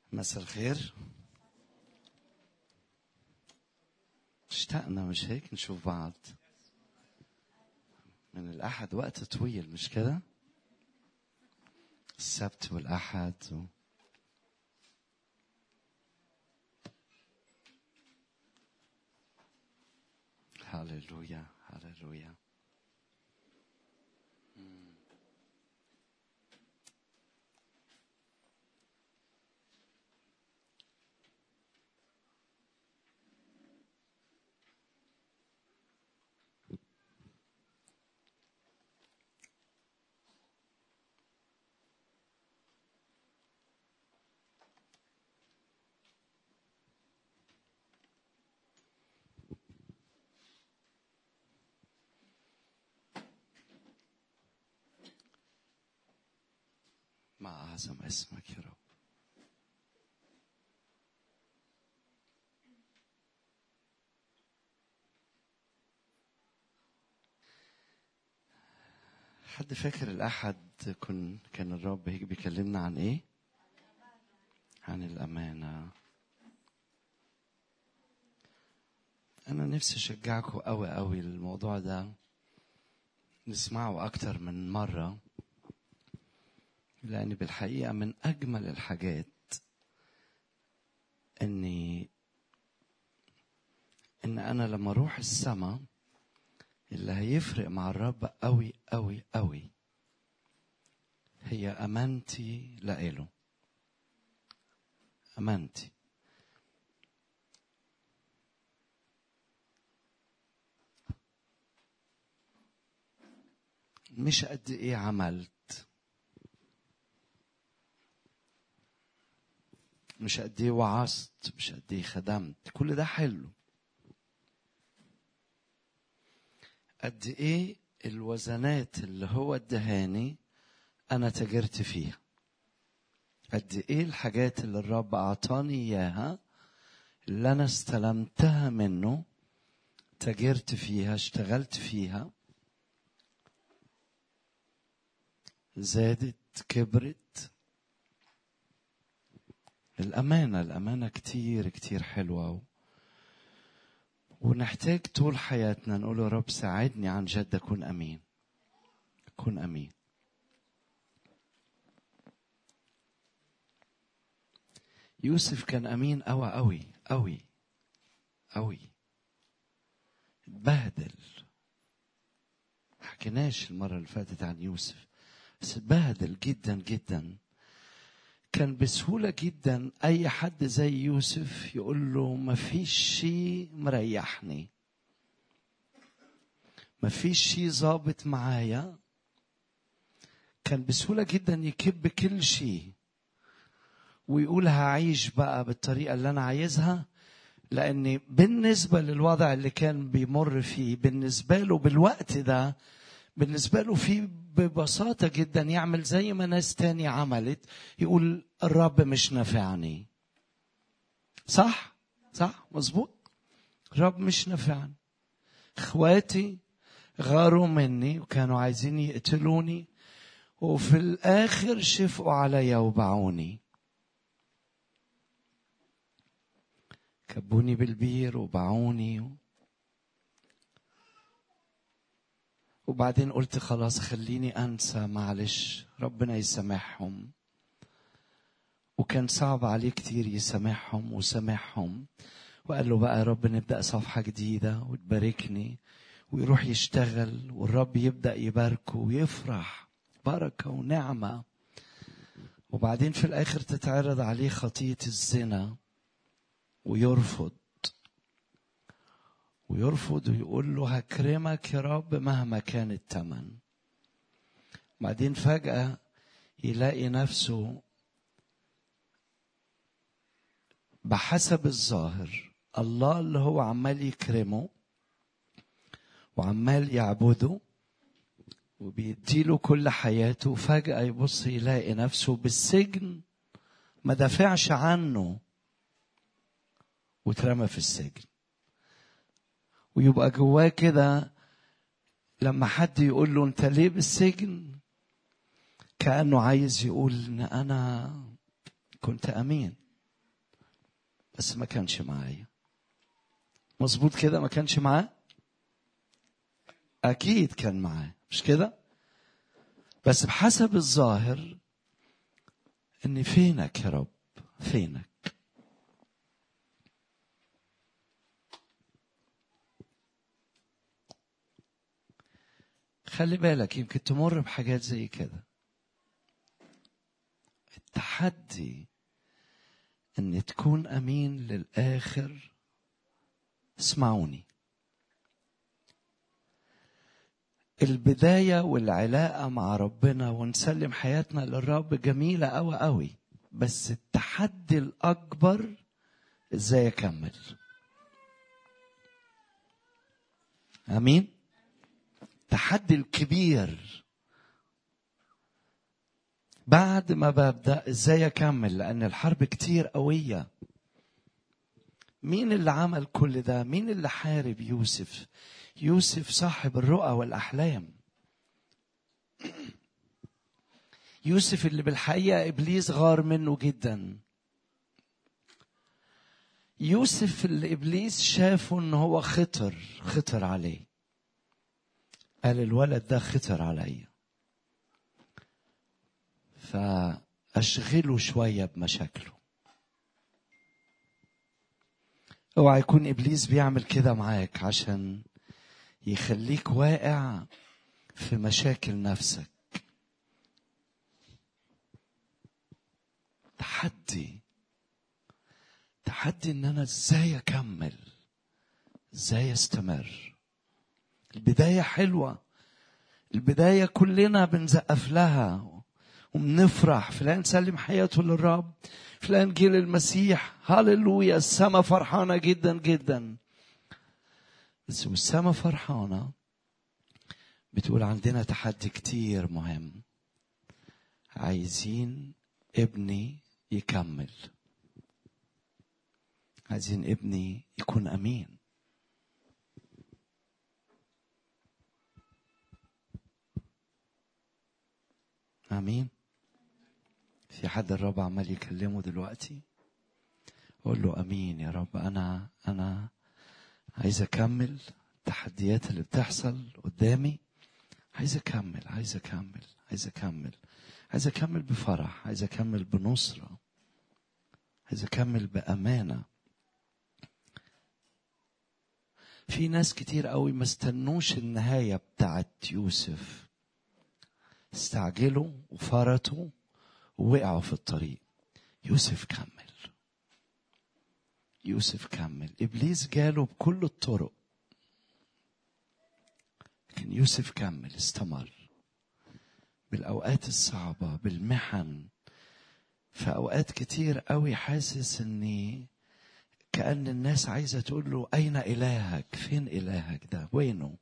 مساء الخير اشتقنا مش هيك نشوف بعض من الأحد وقت طويل مش كده السبت والأحد و... هللويا هللويا ما أعظم اسمك يا رب حد فاكر الأحد كن كان الرب هيك بيكلمنا عن إيه؟ عن الأمانة أنا نفسي أشجعكم أوي أوي الموضوع ده نسمعه أكتر من مرة لأن بالحقيقة من أجمل الحاجات إني إن أنا لما أروح السما اللي هيفرق مع الرب أوي أوي أوي هي أمانتي لإله أمانتي مش قد إيه عملت مش قد ايه وعظت مش قد ايه خدمت كل ده حلو قد ايه الوزنات اللي هو ادهاني انا تاجرت فيها قد ايه الحاجات اللي الرب اعطاني اياها اللي انا استلمتها منه تاجرت فيها اشتغلت فيها زادت كبرت الأمانة الأمانة كتير كتير حلوة ونحتاج طول حياتنا نقول يا رب ساعدني عن جد أكون أمين أكون أمين يوسف كان أمين أوي أوي أوي أوي اتبهدل حكيناش المرة اللي فاتت عن يوسف بس اتبهدل جدا جدا كان بسهولة جدا أي حد زي يوسف يقول له ما فيش شيء مريحني ما فيش شيء ظابط معايا كان بسهولة جدا يكب كل شيء ويقول هعيش بقى بالطريقة اللي أنا عايزها لأن بالنسبة للوضع اللي كان بيمر فيه بالنسبة له بالوقت ده بالنسبة له في ببساطة جدا يعمل زي ما ناس تاني عملت يقول الرب مش نافعني صح صح مظبوط الرب مش نافعني اخواتي غاروا مني وكانوا عايزين يقتلوني وفي الاخر شفقوا عليا وباعوني كبوني بالبير وباعوني وبعدين قلت خلاص خليني انسى معلش ربنا يسامحهم وكان صعب عليه كتير يسامحهم وسامحهم وقال له بقى يا رب نبدا صفحه جديده وتباركني ويروح يشتغل والرب يبدا يباركه ويفرح بركه ونعمه وبعدين في الاخر تتعرض عليه خطيه الزنا ويرفض ويرفض ويقول له هكرمك يا رب مهما كان الثمن بعدين فجأة يلاقي نفسه بحسب الظاهر الله اللي هو عمال يكرمه وعمال يعبده وبيديله كل حياته فجأة يبص يلاقي نفسه بالسجن ما دافعش عنه واترمى في السجن ويبقى جواه كده لما حد يقول له انت ليه بالسجن كانه عايز يقول ان انا كنت امين بس ما كانش معايا مظبوط كده ما كانش معاه اكيد كان معاه مش كده بس بحسب الظاهر اني فينك يا رب فينك خلي بالك يمكن تمر بحاجات زي كده التحدي ان تكون امين للاخر اسمعوني البدايه والعلاقه مع ربنا ونسلم حياتنا للرب جميله قوي قوي بس التحدي الاكبر ازاي اكمل امين التحدي الكبير بعد ما ببدا ازاي اكمل لان الحرب كتير قويه مين اللي عمل كل ده مين اللي حارب يوسف يوسف صاحب الرؤى والاحلام يوسف اللي بالحقيقه ابليس غار منه جدا يوسف اللي ابليس شافه ان هو خطر خطر عليه قال الولد ده خطر عليا فاشغله شويه بمشاكله اوعى يكون ابليس بيعمل كده معاك عشان يخليك واقع في مشاكل نفسك تحدي تحدي ان انا ازاي اكمل ازاي استمر البدايه حلوه البدايه كلنا بنزقف لها وبنفرح فلان سلم حياته للرب فلان جه للمسيح هللويا السما فرحانه جدا جدا بس والسما فرحانه بتقول عندنا تحدي كتير مهم عايزين ابني يكمل عايزين ابني يكون امين امين في حد الرب عمال يكلمه دلوقتي قول له امين يا رب انا انا عايز اكمل التحديات اللي بتحصل قدامي عايز اكمل عايز اكمل عايز اكمل عايز اكمل بفرح عايز اكمل بنصره عايز اكمل بامانه في ناس كتير قوي ما استنوش النهايه بتاعت يوسف استعجلوا وفرطوا ووقعوا في الطريق يوسف كمل يوسف كمل ابليس جاله بكل الطرق لكن يوسف كمل استمر بالاوقات الصعبه بالمحن في اوقات كتير قوي حاسس اني كان الناس عايزه تقول له اين الهك فين الهك ده وينه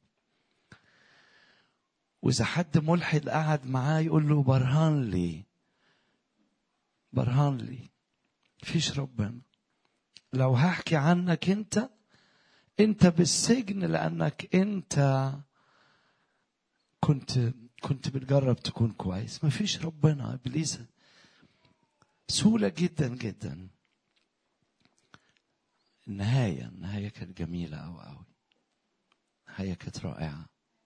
واذا حد ملحد قعد معاه يقول له برهان لي برهان لي فيش ربنا لو هحكي عنك انت انت بالسجن لانك انت كنت كنت بتجرب تكون كويس ما فيش ربنا ابليس سهولة جدا جدا النهاية النهاية كانت جميلة أوي أوي النهاية كانت رائعة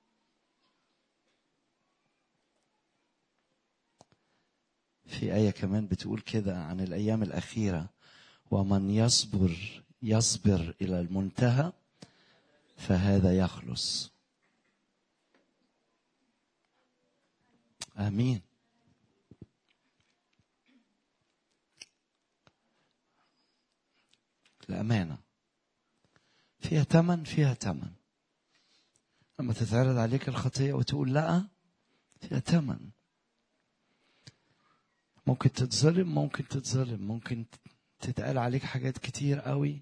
في آية كمان بتقول كده عن الأيام الأخيرة ومن يصبر يصبر إلى المنتهى فهذا يخلص آمين الأمانة فيها تمن فيها تمن لما تتعرض عليك الخطية وتقول لا فيها تمن ممكن تتظلم ممكن تتظلم ممكن تتقال عليك حاجات كتير قوي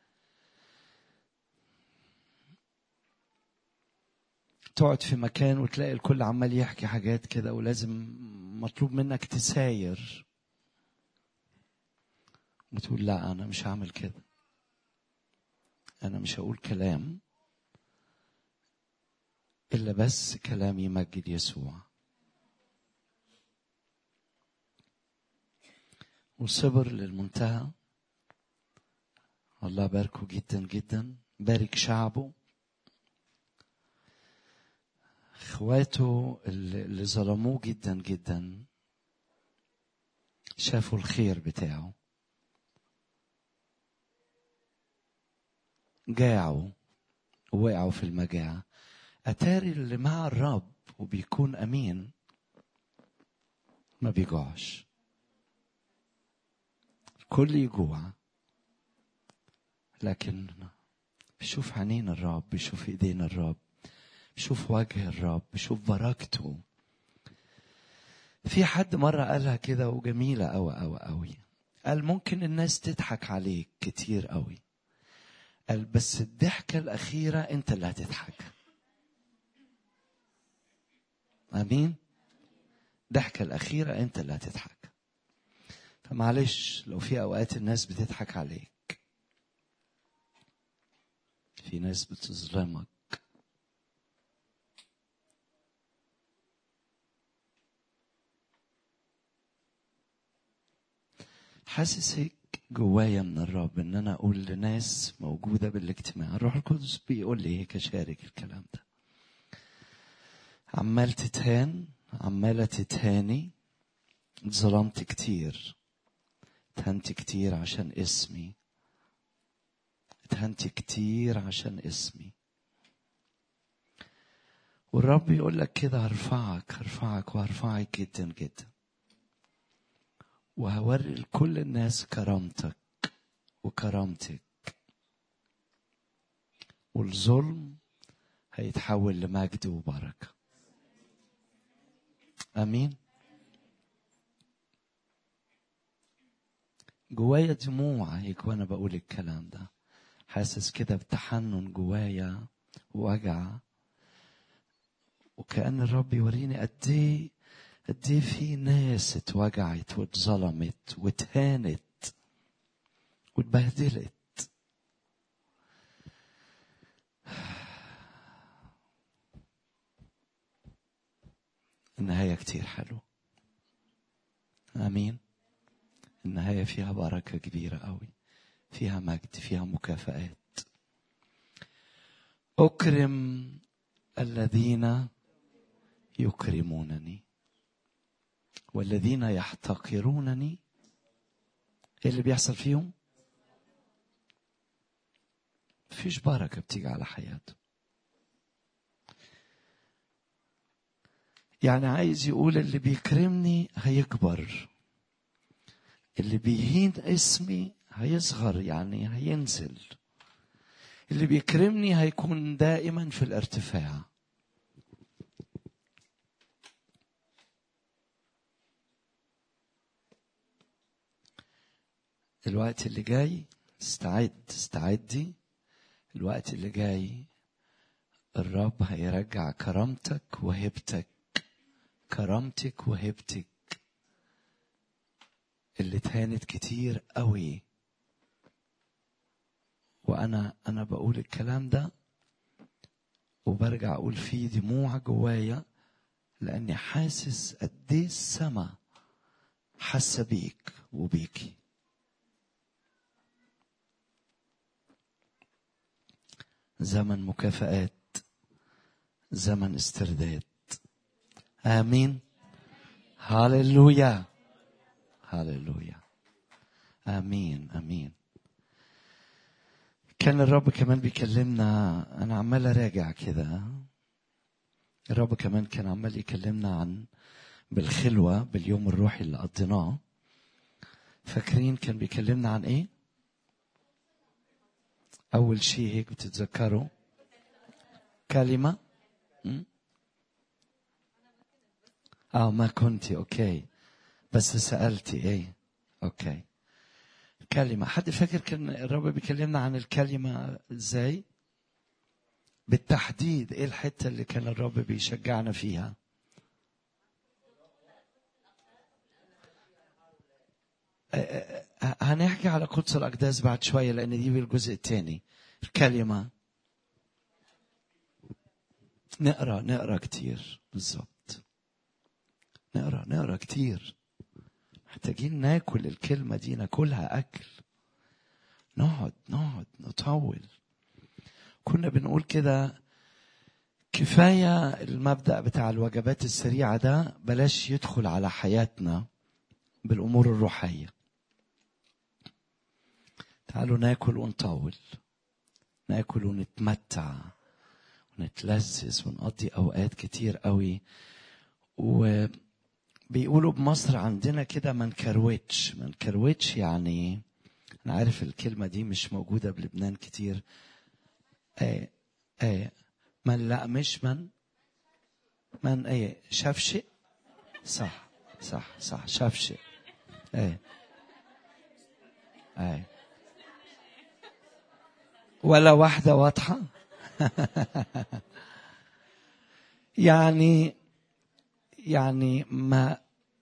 تقعد في مكان وتلاقي الكل عمال يحكي حاجات كده ولازم مطلوب منك تساير وتقول لا انا مش هعمل كده انا مش هقول كلام الا بس كلام يمجد يسوع وصبر للمنتهى الله باركه جدا جدا بارك شعبه اخواته اللي اللي ظلموه جدا جدا شافوا الخير بتاعه جاعوا ووقعوا في المجاعة أتاري اللي مع الرب وبيكون أمين ما بيجوعش الكل يجوع لكن بشوف عينين الرب بشوف ايدين الرب بشوف وجه الرب بشوف بركته في حد مرة قالها كده وجميلة أوي أوي أوي قال ممكن الناس تضحك عليك كتير أوي قال بس الضحكة الأخيرة أنت اللي هتضحك أمين الضحكة الأخيرة أنت اللي هتضحك فمعلش لو في أوقات الناس بتضحك عليك في ناس بتظلمك حاسس هيك جوايا من الرب ان انا اقول لناس موجوده بالاجتماع الروح القدس بيقول لي هيك اشارك الكلام ده عمال تتهان عماله تتهاني اتظلمت كتير اتهنت كتير عشان اسمي اتهنت كتير عشان اسمي والرب يقول لك كده هرفعك هرفعك وهرفعك جدا جدا وهوري لكل الناس كرامتك وكرامتك والظلم هيتحول لمجد وبركة أمين جوايا دموع هيك وأنا بقول الكلام ده حاسس كده بتحنن جوايا ووجع وكأن الرب يوريني قد إيه قد ايه في ناس اتوجعت واتظلمت واتهانت واتبهدلت النهاية كتير حلوة آمين النهاية فيها بركة كبيرة قوي فيها مجد فيها مكافآت أكرم الذين يكرمونني والذين يحتقرونني ايه اللي بيحصل فيهم مفيش بركة بتيجي على حياته يعني عايز يقول اللي بيكرمني هيكبر اللي بيهين اسمي هيصغر يعني هينزل اللي بيكرمني هيكون دائما في الارتفاع الوقت اللي جاي استعد استعدي الوقت اللي جاي الرب هيرجع كرامتك وهبتك كرامتك وهبتك اللي اتهانت كتير قوي وانا انا بقول الكلام ده وبرجع اقول فيه دموع جوايا لاني حاسس قد ايه السما حاسه بيك وبيكي زمن مكافآت زمن استرداد آمين هاليلويا هاليلويا آمين آمين كان الرب كمان بيكلمنا أنا عمال أراجع كده الرب كمان كان عمال يكلمنا عن بالخلوة باليوم الروحي اللي قضيناه فاكرين كان بيكلمنا عن إيه؟ أول شيء هيك بتتذكروا كلمة م? اه ما كنتي اوكي بس سألتي ايه اوكي كلمة حد فاكر كان الرب بيكلمنا عن الكلمة ازاي بالتحديد ايه الحتة اللي كان الرب بيشجعنا فيها هنحكي على قدس الأقداس بعد شوية لأن دي بالجزء الثاني الكلمة نقرا نقرا كتير بالظبط نقرا نقرا كتير محتاجين ناكل الكلمة دي ناكلها أكل نقعد نقعد نطول كنا بنقول كده كفاية المبدأ بتاع الوجبات السريعة ده بلاش يدخل على حياتنا بالأمور الروحية تعالوا ناكل ونطول ناكل ونتمتع ونتلذذ ونقضي أوقات كتير قوي وبيقولوا بمصر عندنا كده ما نكروتش ما نكروتش يعني أنا عارف الكلمة دي مش موجودة بلبنان كتير ايه ايه من لا مش من من ايه شفشق صح صح صح شفشق ايه ايه ولا واحدة واضحة يعني يعني ما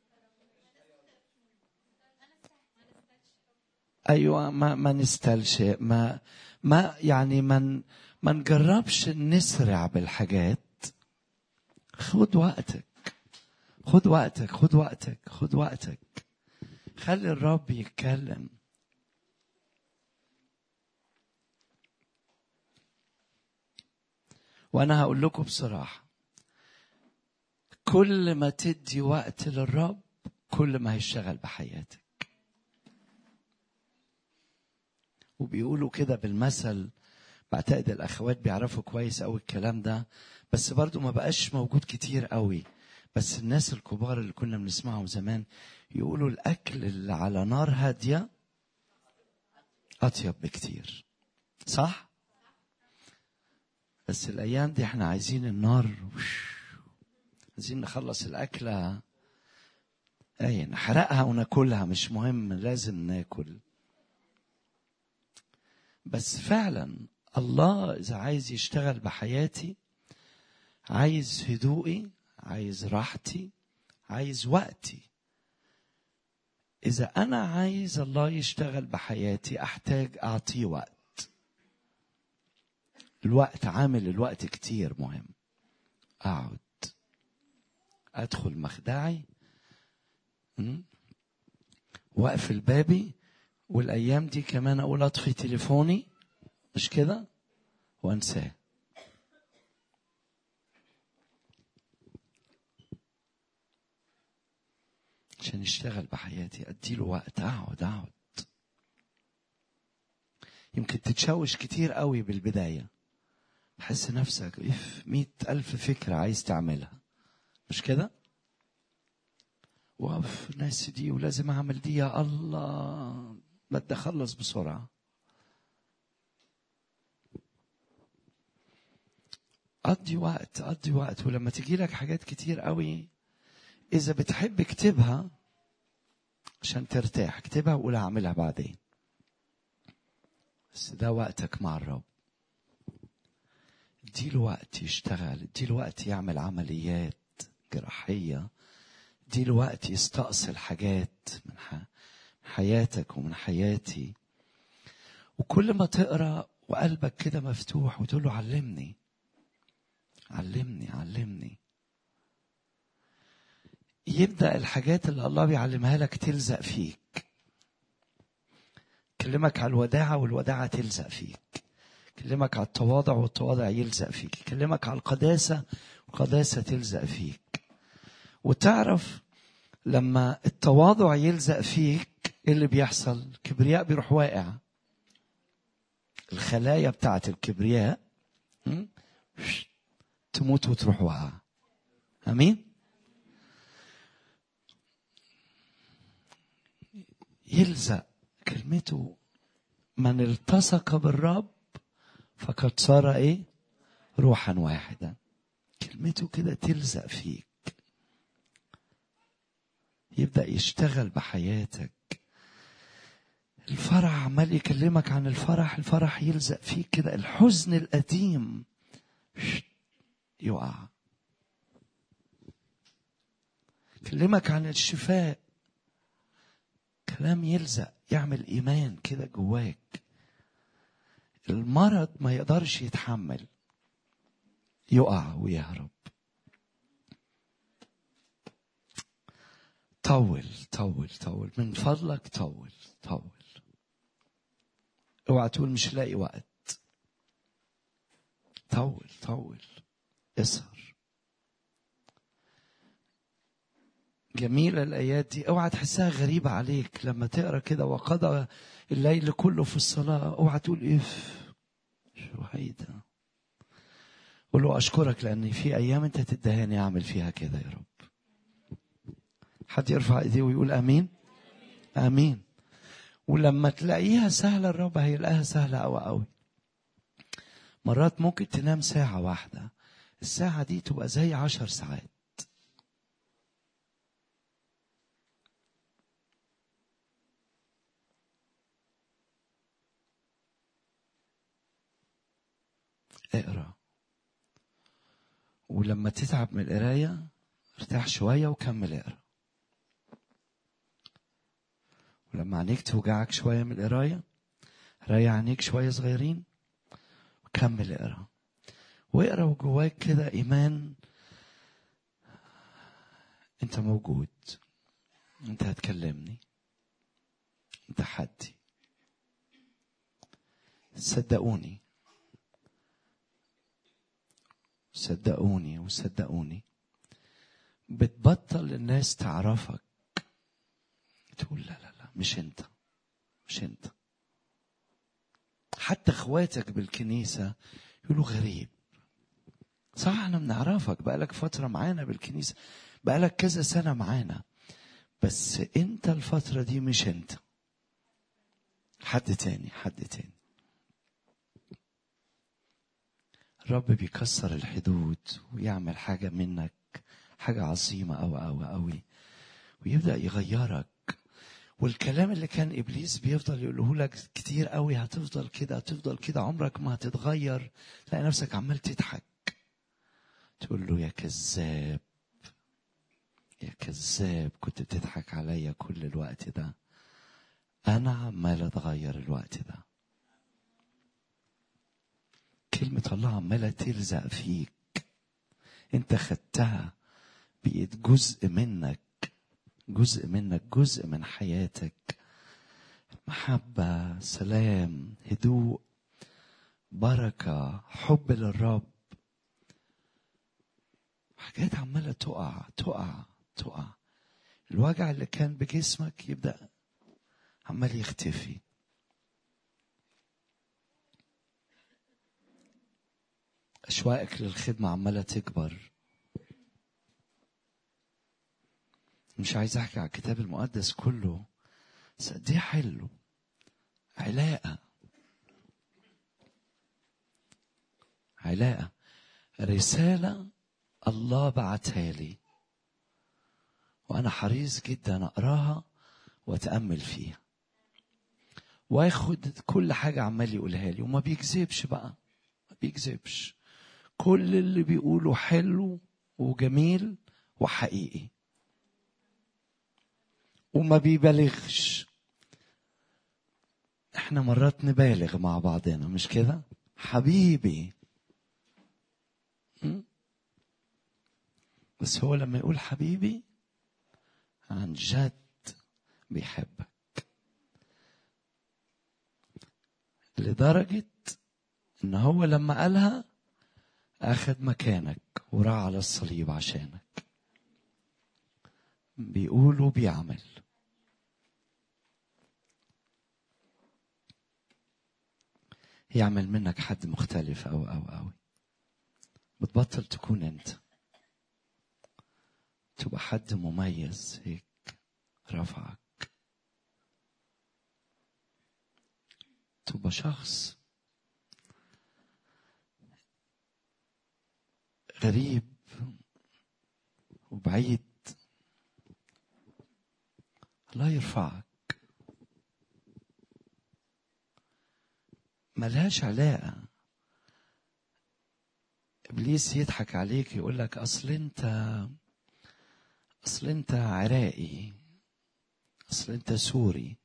ايوه ما ما نستلشق ما ما يعني ما ما نجربش نسرع بالحاجات خد وقتك خد وقتك خد وقتك خد وقتك خلي الرب يتكلم وانا هقول لكم بصراحه كل ما تدي وقت للرب كل ما هيشتغل بحياتك وبيقولوا كده بالمثل بعتقد الاخوات بيعرفوا كويس قوي الكلام ده بس برضو ما بقاش موجود كتير قوي بس الناس الكبار اللي كنا بنسمعهم زمان يقولوا الاكل اللي على نار هاديه اطيب بكتير صح بس الايام دي احنا عايزين النار عايزين نخلص الاكله اي نحرقها وناكلها مش مهم لازم ناكل بس فعلا الله اذا عايز يشتغل بحياتي عايز هدوئي عايز راحتي عايز وقتي اذا انا عايز الله يشتغل بحياتي احتاج اعطيه وقت الوقت عامل الوقت كتير مهم اقعد ادخل مخدعي واقفل بابي والايام دي كمان اقول اطفي تليفوني مش كده وانساه عشان يشتغل بحياتي اديله وقت اقعد اقعد يمكن تتشوش كتير قوي بالبدايه تحس نفسك اف مئة ألف فكرة عايز تعملها مش كده؟ واقف الناس دي ولازم اعمل دي يا الله بدي اخلص بسرعه قضي وقت قضي وقت ولما تجي لك حاجات كتير قوي اذا بتحب اكتبها عشان ترتاح اكتبها وقول اعملها بعدين بس ده وقتك مع الرب اديله وقت يشتغل اديله وقت يعمل عمليات جراحيه اديله وقت يستأصل حاجات من حياتك ومن حياتي وكل ما تقرا وقلبك كده مفتوح وتقول له علمني علمني علمني يبدا الحاجات اللي الله بيعلمها لك تلزق فيك كلمك على الوداعه والوداعه تلزق فيك كلمك على التواضع والتواضع يلزق فيك كلمك على القداسه والقداسه تلزق فيك وتعرف لما التواضع يلزق فيك ايه اللي بيحصل الكبرياء بيروح واقع الخلايا بتاعت الكبرياء تموت وتروح واقعة امين يلزق كلمته من التصق بالرب فقد صار ايه روحا واحدا كلمته كده تلزق فيك يبدا يشتغل بحياتك الفرح عمال يكلمك عن الفرح الفرح يلزق فيك كده الحزن القديم يقع كلمك عن الشفاء كلام يلزق يعمل ايمان كده جواك المرض ما يقدرش يتحمل يقع ويهرب طول طول طول من فضلك طول طول اوعى تقول مش لاقي وقت طول طول اسهر جميلة الآيات دي اوعى تحسها غريبة عليك لما تقرا كده وقضى الليل كله في الصلاة اوعى تقول اف شو هيدا قول له اشكرك لان في ايام انت تدهاني اعمل فيها كده يا رب حد يرفع ايديه ويقول امين امين ولما تلاقيها سهلة الرب هيلاقيها سهلة أوي أوي مرات ممكن تنام ساعة واحدة الساعة دي تبقى زي عشر ساعات اقرا ولما تتعب من القراية ارتاح شوية وكمل اقرا ولما عينيك توجعك شوية من القراية ريح عينيك شوية صغيرين وكمل اقرا واقرا وجواك كده إيمان أنت موجود أنت هتكلمني أنت حدي صدقوني صدقوني وصدقوني بتبطل الناس تعرفك تقول لا لا لا مش انت مش انت حتى اخواتك بالكنيسة يقولوا غريب صح احنا بنعرفك بقالك فترة معانا بالكنيسة بقالك كذا سنة معانا بس انت الفترة دي مش انت حد تاني حد تاني الرب بيكسر الحدود ويعمل حاجة منك حاجة عظيمة أوي أوي أوي ويبدأ يغيرك والكلام اللي كان إبليس بيفضل يقوله لك كتير قوي هتفضل كده هتفضل كده عمرك ما هتتغير تلاقي نفسك عمال تضحك تقول له يا كذاب يا كذاب كنت بتضحك عليا كل الوقت ده أنا عمال أتغير الوقت ده كلمة الله عمالة تلزق فيك انت خدتها بقيت جزء منك جزء منك جزء من حياتك محبة سلام هدوء بركة حب للرب حاجات عمالة تقع تقع تقع الوجع اللي كان بجسمك يبدأ عمال يختفي أشواقك للخدمة عمالة تكبر مش عايز أحكي على الكتاب المقدس كله بس قد إيه حلو علاقة علاقة رسالة الله بعتها لي وأنا حريص جدا أقراها وأتأمل فيها واخد كل حاجة عمال يقولها لي وما بيكذبش بقى ما بيكذبش كل اللي بيقوله حلو وجميل وحقيقي وما بيبالغش احنا مرات نبالغ مع بعضنا مش كده حبيبي م? بس هو لما يقول حبيبي عن جد بيحبك لدرجة ان هو لما قالها اخذ مكانك وراح على الصليب عشانك بيقول وبيعمل يعمل منك حد مختلف أو أو أو بتبطل تكون أنت تبقى حد مميز هيك رفعك تبقى شخص غريب وبعيد الله يرفعك ملهاش علاقة إبليس يضحك عليك يقول لك أصل أنت أصل أنت عراقي أصل أنت سوري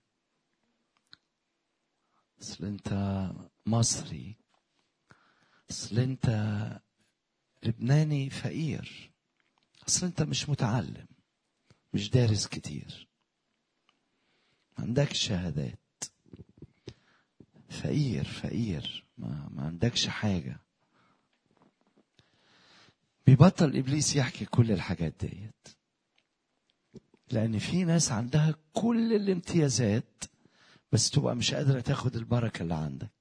أصل أنت مصري أصل أنت لبناني فقير أصل أنت مش متعلم مش دارس كتير ما عندكش شهادات فقير فقير ما, ما عندكش حاجة بيبطل إبليس يحكي كل الحاجات ديت لأن في ناس عندها كل الامتيازات بس تبقى مش قادرة تاخد البركة اللي عندك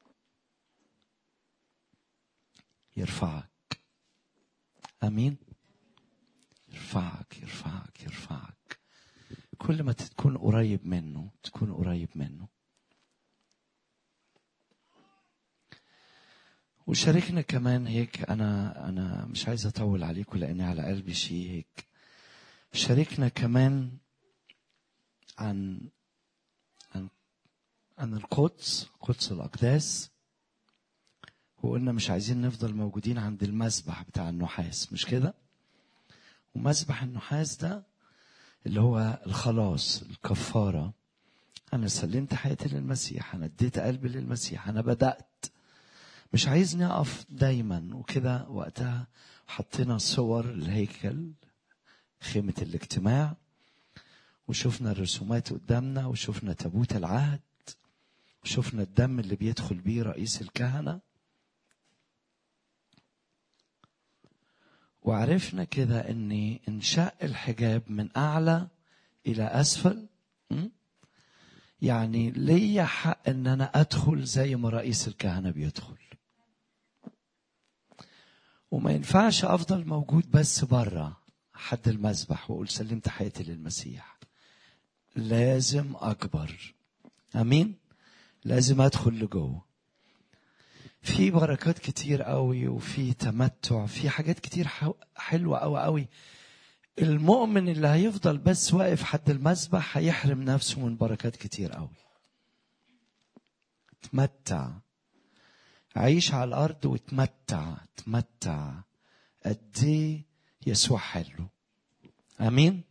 يرفعك امين يرفعك يرفعك يرفعك كل ما تكون قريب منه تكون قريب منه وشاركنا كمان هيك انا انا مش عايز اطول عليكم لاني على قلبي شيء هيك شاركنا كمان عن عن عن القدس قدس الاقداس وقلنا مش عايزين نفضل موجودين عند المسبح بتاع النحاس مش كده ومسبح النحاس ده اللي هو الخلاص الكفارة أنا سلمت حياتي للمسيح أنا اديت قلبي للمسيح أنا بدأت مش عايزني أقف دايما وكده وقتها حطينا صور الهيكل خيمة الاجتماع وشفنا الرسومات قدامنا وشفنا تابوت العهد وشفنا الدم اللي بيدخل بيه رئيس الكهنه وعرفنا كده ان انشاء الحجاب من اعلى الى اسفل يعني ليا حق ان انا ادخل زي ما رئيس الكهنه بيدخل وما ينفعش افضل موجود بس بره حد المذبح واقول سلمت حياتي للمسيح لازم اكبر امين لازم ادخل لجوه في بركات كتير قوي وفي تمتع في حاجات كتير حلوة قوي قوي المؤمن اللي هيفضل بس واقف حد المسبح هيحرم نفسه من بركات كتير قوي تمتع عيش على الأرض وتمتع تمتع قد ايه يسوع حلو امين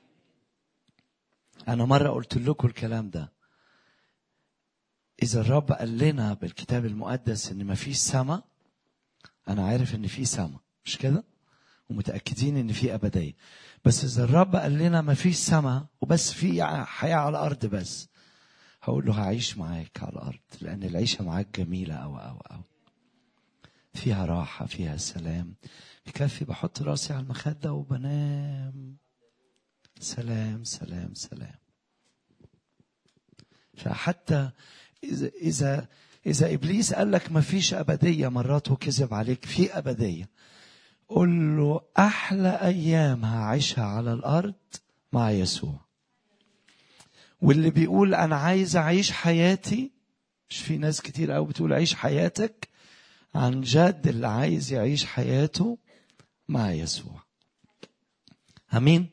انا مره قلت لكم الكلام ده إذا الرب قال لنا بالكتاب المقدس إن ما فيش سماء أنا عارف إن في سماء مش كده؟ ومتأكدين إن في أبدية بس إذا الرب قال لنا ما فيش سماء وبس في حياة على الأرض بس هقول له هعيش معاك على الأرض لأن العيشة معاك جميلة أو أو أو فيها راحة فيها سلام يكفي بحط راسي على المخدة وبنام سلام سلام سلام فحتى إذا إذا إذا إبليس قال لك ما فيش أبدية مرات وكذب عليك في أبدية قل له أحلى أيام هعيشها على الأرض مع يسوع واللي بيقول أنا عايز أعيش حياتي مش في ناس كتير قوي بتقول عيش حياتك عن جد اللي عايز يعيش حياته مع يسوع امين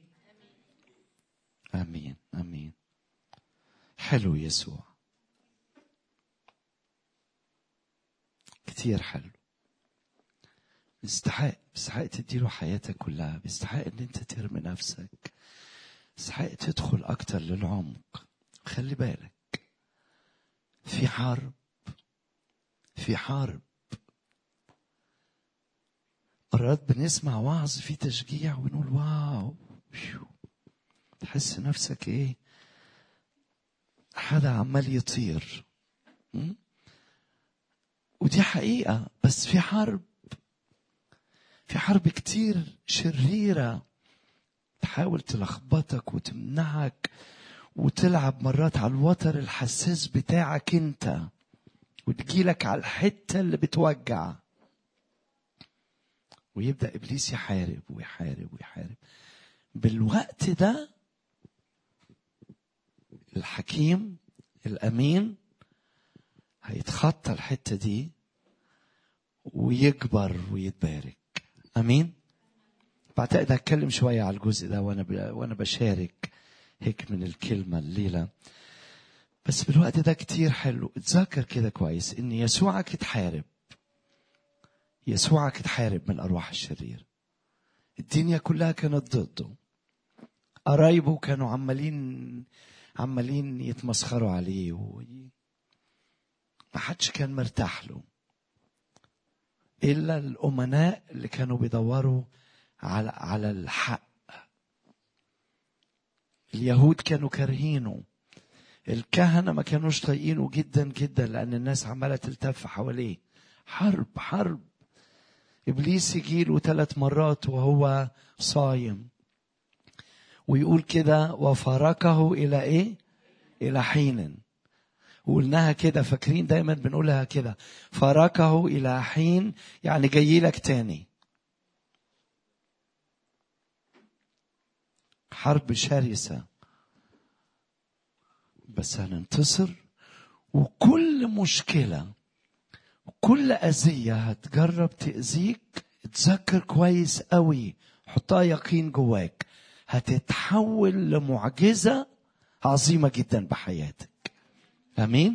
امين امين حلو يسوع كتير حلو بيستحق بيستحق تديله حياتك كلها بيستحق ان انت ترمي نفسك بيستحق تدخل اكتر للعمق خلي بالك في حرب في حرب مرات بنسمع وعظ في تشجيع ونقول واو تحس نفسك ايه حدا عمال يطير ودي حقيقة بس في حرب في حرب كتير شريرة تحاول تلخبطك وتمنعك وتلعب مرات على الوتر الحساس بتاعك انت وتجيلك على الحتة اللي بتوجع ويبدأ إبليس يحارب ويحارب ويحارب بالوقت ده الحكيم الأمين هيتخطى الحته دي ويكبر ويتبارك امين بعتقد هتكلم شويه على الجزء ده وانا ب... وانا بشارك هيك من الكلمه الليله بس بالوقت ده كتير حلو اتذكر كده كويس ان يسوعك اتحارب يسوعك اتحارب من الارواح الشريره الدنيا كلها كانت ضده قرايبه كانوا عمالين عمالين يتمسخروا عليه وي... ما حدش كان مرتاح له الا الامناء اللي كانوا بيدوروا على على الحق اليهود كانوا كارهينه الكهنة ما كانوش طايقينه جدا جدا لأن الناس عمالة تلتف حواليه حرب حرب إبليس يجيله ثلاث مرات وهو صايم ويقول كده وفارقه إلى إيه؟ إلى حين وقلناها كده فاكرين دايما بنقولها كده فارقه إلى حين يعني جاي لك تاني حرب شرسة بس هننتصر وكل مشكلة وكل أذية هتجرب تأذيك اتذكر كويس قوي حطها يقين جواك هتتحول لمعجزة عظيمة جدا بحياتك امين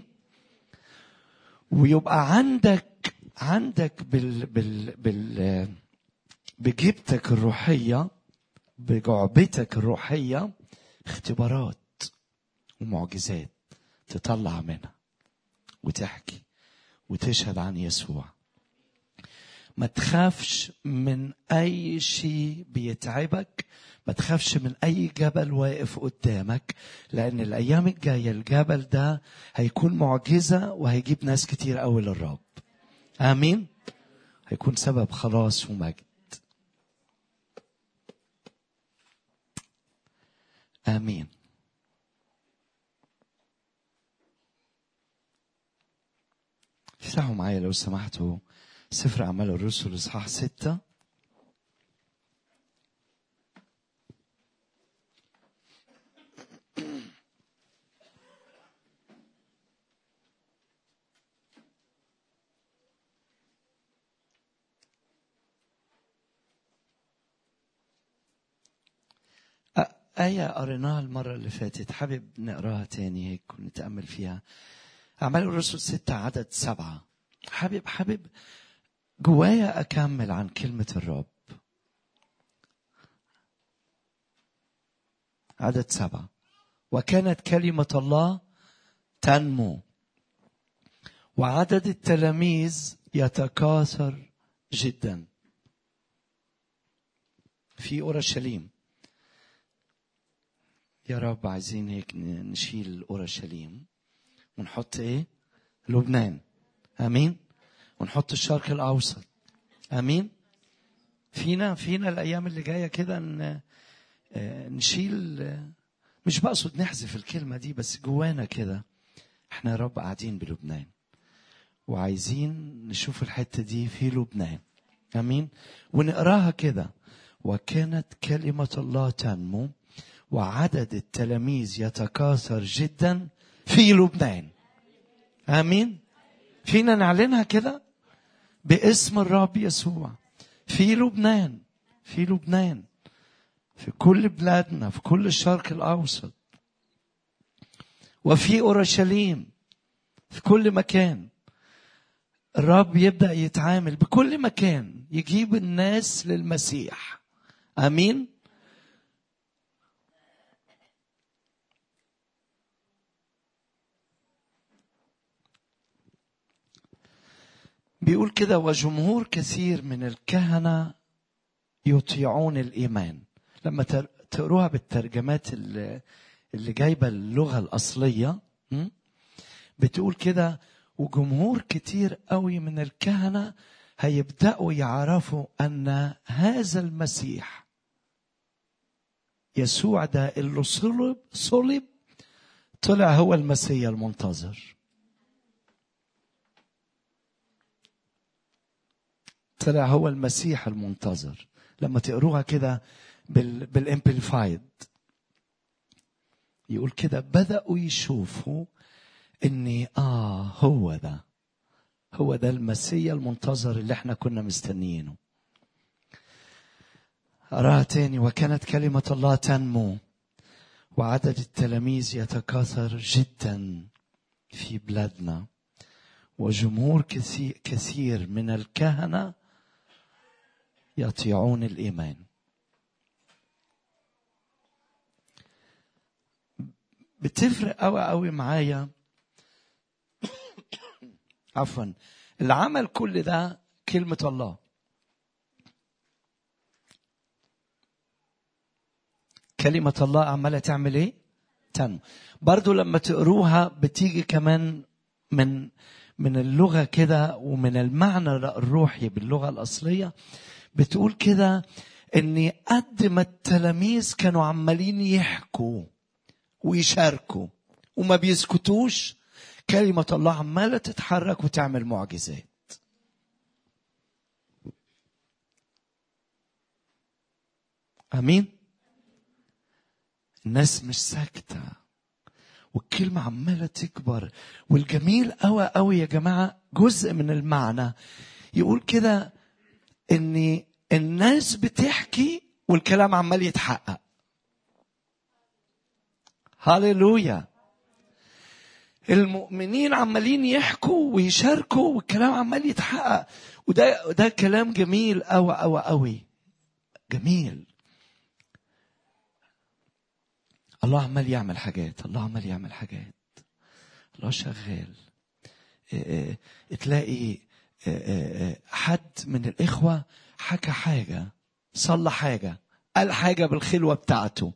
ويبقى عندك عندك بال بال بال بجيبتك الروحية بجعبتك الروحية اختبارات ومعجزات تطلع منها وتحكي وتشهد عن يسوع ما تخافش من اي شيء بيتعبك ما تخافش من اي جبل واقف قدامك لان الايام الجايه الجبل ده هيكون معجزه وهيجيب ناس كتير قوي للرب امين هيكون سبب خلاص ومجد امين افتحوا معايا لو سمحتوا سفر أعمال الرسل إصحاح ستة آية قريناها المرة اللي فاتت حابب نقراها تاني هيك ونتأمل فيها أعمال الرسل ستة عدد سبعة حابب حابب جوايا أكمل عن كلمة الرب عدد سبعة وكانت كلمة الله تنمو وعدد التلاميذ يتكاثر جدا في أورشليم يا رب عايزين هيك نشيل أورشليم ونحط إيه لبنان أمين ونحط الشرق الاوسط امين فينا فينا الايام اللي جايه كده نشيل مش بقصد نحذف الكلمه دي بس جوانا كده احنا يا رب قاعدين بلبنان وعايزين نشوف الحته دي في لبنان امين ونقراها كده وكانت كلمه الله تنمو وعدد التلاميذ يتكاثر جدا في لبنان امين فينا نعلنها كده باسم الرب يسوع في لبنان في لبنان في كل بلادنا في كل الشرق الاوسط وفي اورشليم في كل مكان الرب يبدا يتعامل بكل مكان يجيب الناس للمسيح امين بيقول كده وجمهور كثير من الكهنة يطيعون الإيمان لما تقروها بالترجمات اللي, اللي جايبة اللغة الأصلية بتقول كده وجمهور كتير قوي من الكهنة هيبدأوا يعرفوا أن هذا المسيح يسوع ده اللي صلب صلب طلع هو المسيح المنتظر طلع هو المسيح المنتظر لما تقروها كده بال بالامبليفايد يقول كده بدأوا يشوفوا اني اه هو ده هو ده المسيح المنتظر اللي احنا كنا مستنيينه أراها تاني وكانت كلمة الله تنمو وعدد التلاميذ يتكاثر جدا في بلادنا وجمهور كثير من الكهنة يطيعون الإيمان بتفرق قوي قوي معايا عفوا اللي عمل كل ده كلمة الله كلمة الله عمالة تعمل ايه؟ تنمو برضو لما تقروها بتيجي كمان من من اللغة كده ومن المعنى الروحي باللغة الأصلية بتقول كده ان قد ما التلاميذ كانوا عمالين يحكوا ويشاركوا وما بيسكتوش كلمة الله عمالة تتحرك وتعمل معجزات امين الناس مش ساكته والكلمه عماله تكبر والجميل قوي قوي يا جماعه جزء من المعنى يقول كده ان الناس بتحكي والكلام عمال يتحقق هللويا المؤمنين عمالين يحكوا ويشاركوا والكلام عمال يتحقق وده ده كلام جميل قوي قوي قوي جميل الله عمال يعمل حاجات الله عمال يعمل حاجات الله شغال تلاقي حد من الإخوة حكى حاجة صلى حاجة قال حاجة بالخلوة بتاعته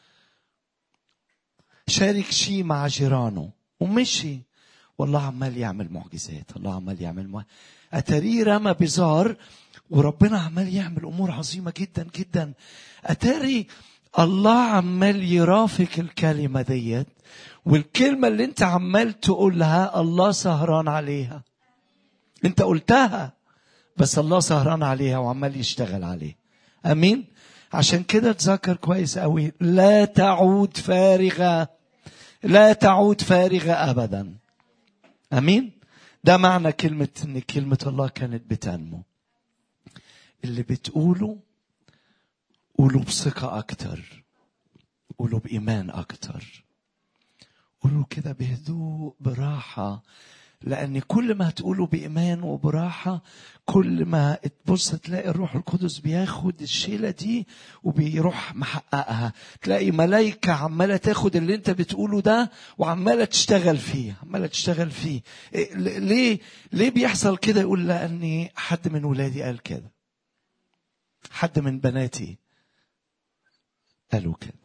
شارك شيء مع جيرانه ومشي والله عمال يعمل معجزات الله عمال يعمل معجزات. أتاريه رمى بزار وربنا عمال يعمل أمور عظيمة جدا جدا أتاري الله عمال يرافق الكلمة ديت والكلمة اللي انت عمال تقولها الله سهران عليها انت قلتها بس الله سهران عليها وعمال يشتغل عليها امين عشان كده تذكر كويس قوي لا تعود فارغة لا تعود فارغة ابدا امين ده معنى كلمة ان كلمة الله كانت بتنمو اللي بتقوله قولوا بثقة أكتر قولوا بإيمان أكتر قولوا كده بهدوء براحة لأن كل ما هتقولوا بإيمان وبراحة كل ما تبص تلاقي الروح القدس بياخد الشيلة دي وبيروح محققها تلاقي ملايكة عمالة تاخد اللي انت بتقوله ده وعمالة تشتغل فيه عمالة تشتغل فيه ليه ليه بيحصل كده يقول لأني حد من ولادي قال كده حد من بناتي قالوا كده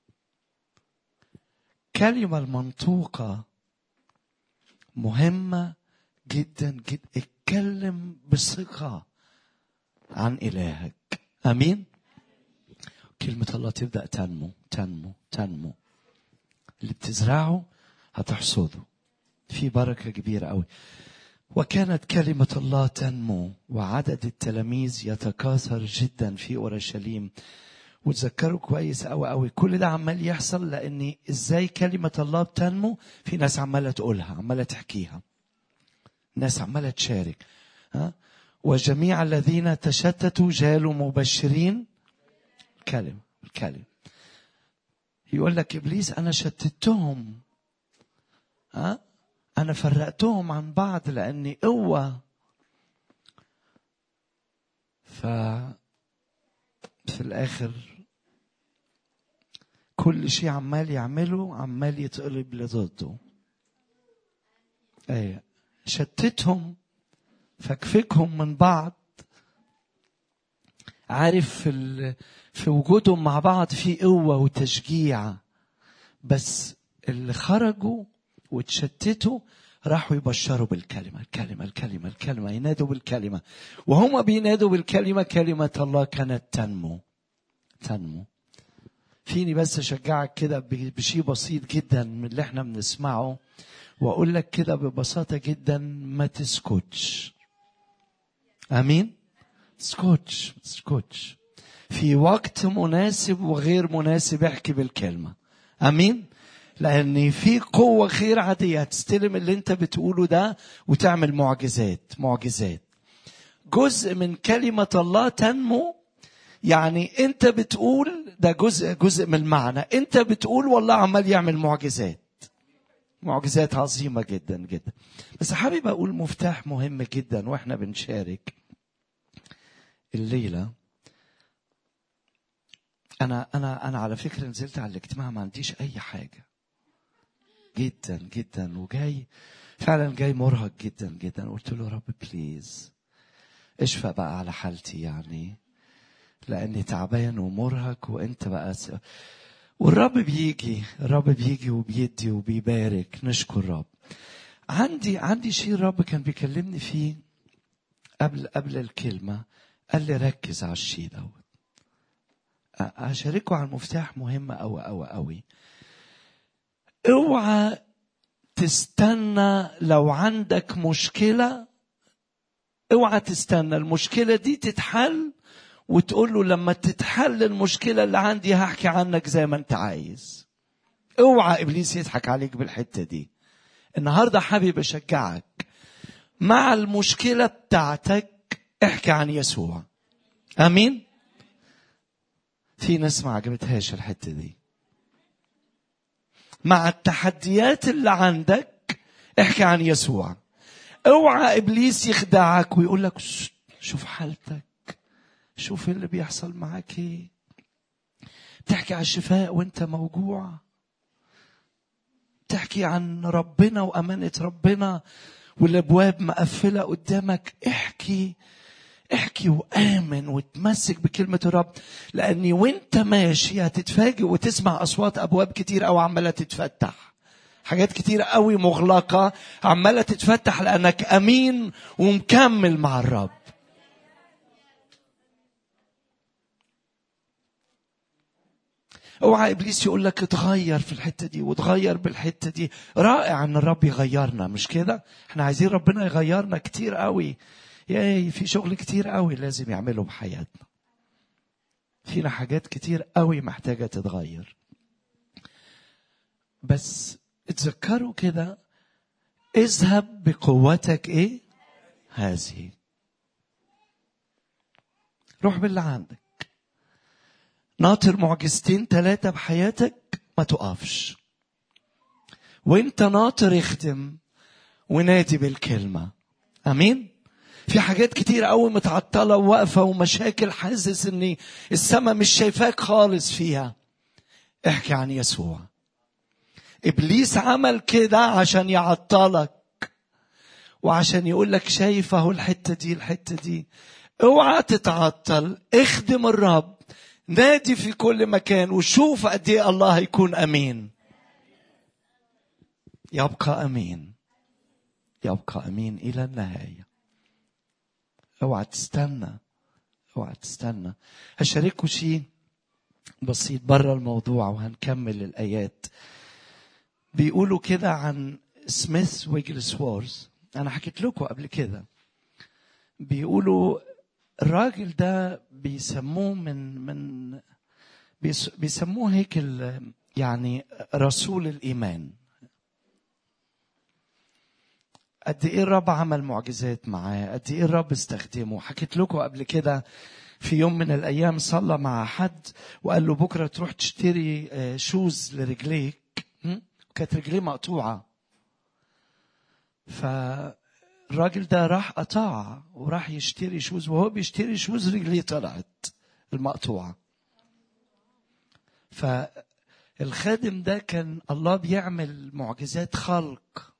كلمة المنطوقة مهمة جدا جدا اتكلم بثقة عن إلهك أمين كلمة الله تبدأ تنمو تنمو تنمو اللي بتزرعه هتحصده في بركة كبيرة قوي وكانت كلمة الله تنمو وعدد التلاميذ يتكاثر جدا في أورشليم وتذكروا كويس قوي قوي كل ده عمال يحصل لان ازاي كلمه الله بتنمو في ناس عماله تقولها عماله تحكيها ناس عماله تشارك ها وجميع الذين تشتتوا جالوا مبشرين كلمه الكلمه يقول لك ابليس انا شتتهم ها انا فرقتهم عن بعض لاني قوه ف في الاخر كل شيء عمال يعمله عمال يتقلب لضده ايه شتتهم فكفكهم من بعض عارف في في وجودهم مع بعض في قوة وتشجيع بس اللي خرجوا وتشتتوا راحوا يبشروا بالكلمة الكلمة الكلمة الكلمة ينادوا بالكلمة وهم بينادوا بالكلمة كلمة الله كانت تنمو تنمو فيني بس أشجعك كده بشيء بسيط جدا من اللي احنا بنسمعه وأقول لك كده ببساطة جدا ما تسكتش أمين تسكتش تسكتش في وقت مناسب وغير مناسب احكي بالكلمة أمين لأن في قوة غير عادية تستلم اللي أنت بتقوله ده وتعمل معجزات معجزات جزء من كلمة الله تنمو يعني أنت بتقول ده جزء جزء من المعنى أنت بتقول والله عمال يعمل معجزات معجزات عظيمة جدا جدا بس حابب أقول مفتاح مهم جدا وإحنا بنشارك الليلة أنا أنا أنا على فكرة نزلت على الاجتماع ما عنديش أي حاجة جدا جدا وجاي فعلا جاي مرهق جدا جدا قلت له رب بليز اشفق بقى على حالتي يعني لاني تعبان ومرهق وانت بقى س... والرب بيجي الرب بيجي وبيدي وبيبارك نشكر الرب عندي عندي شيء الرب كان بيكلمني فيه قبل قبل الكلمة قال لي ركز على الشيء دوت هشاركه على المفتاح مهم أوي أوي أوي اوعى تستنى لو عندك مشكلة اوعى تستنى المشكلة دي تتحل وتقول له لما تتحل المشكلة اللي عندي هحكي عنك زي ما انت عايز اوعى ابليس يضحك عليك بالحتة دي النهاردة حابب اشجعك مع المشكلة بتاعتك احكي عن يسوع امين في ناس ما عجبتهاش الحتة دي مع التحديات اللي عندك احكي عن يسوع اوعى ابليس يخدعك ويقول لك شوف حالتك شوف اللي بيحصل معاك ايه تحكي عن الشفاء وانت موجوع تحكي عن ربنا وامانه ربنا والابواب مقفله قدامك احكي احكي وامن وتمسك بكلمه الرب لاني وانت ماشي هتتفاجئ وتسمع اصوات ابواب كتير او عماله تتفتح حاجات كتير قوي مغلقه عماله تتفتح لانك امين ومكمل مع الرب اوعى ابليس يقول لك اتغير في الحته دي وتغير بالحته دي رائع ان الرب يغيرنا مش كده احنا عايزين ربنا يغيرنا كتير قوي ياي في شغل كتير قوي لازم يعمله بحياتنا فينا حاجات كتير قوي محتاجه تتغير بس اتذكروا كده اذهب بقوتك ايه هذه روح باللي عندك ناطر معجزتين ثلاثة بحياتك ما تقفش وانت ناطر اخدم ونادي بالكلمة امين في حاجات كتير قوي متعطلة وواقفة ومشاكل حاسس ان السماء مش شايفاك خالص فيها احكي عن يسوع ابليس عمل كده عشان يعطلك وعشان يقول لك شايف اهو الحته دي الحته دي اوعى تتعطل اخدم الرب نادي في كل مكان وشوف قد ايه الله هيكون امين يبقى امين يبقى امين الى النهايه اوعى تستنى اوعى تستنى هشارككم شيء بسيط بره الموضوع وهنكمل الايات بيقولوا كده عن سميث ويجلس وورز انا حكيت لكم قبل كده بيقولوا الراجل ده بيسموه من من بيسموه هيك يعني رسول الايمان قد ايه الرب عمل معجزات معاه قد ايه الرب استخدمه حكيت لكم قبل كده في يوم من الايام صلى مع حد وقال له بكره تروح تشتري شوز لرجليك كانت رجليه مقطوعه فالراجل ده راح قطع وراح يشتري شوز وهو بيشتري شوز رجليه طلعت المقطوعه فالخادم ده كان الله بيعمل معجزات خلق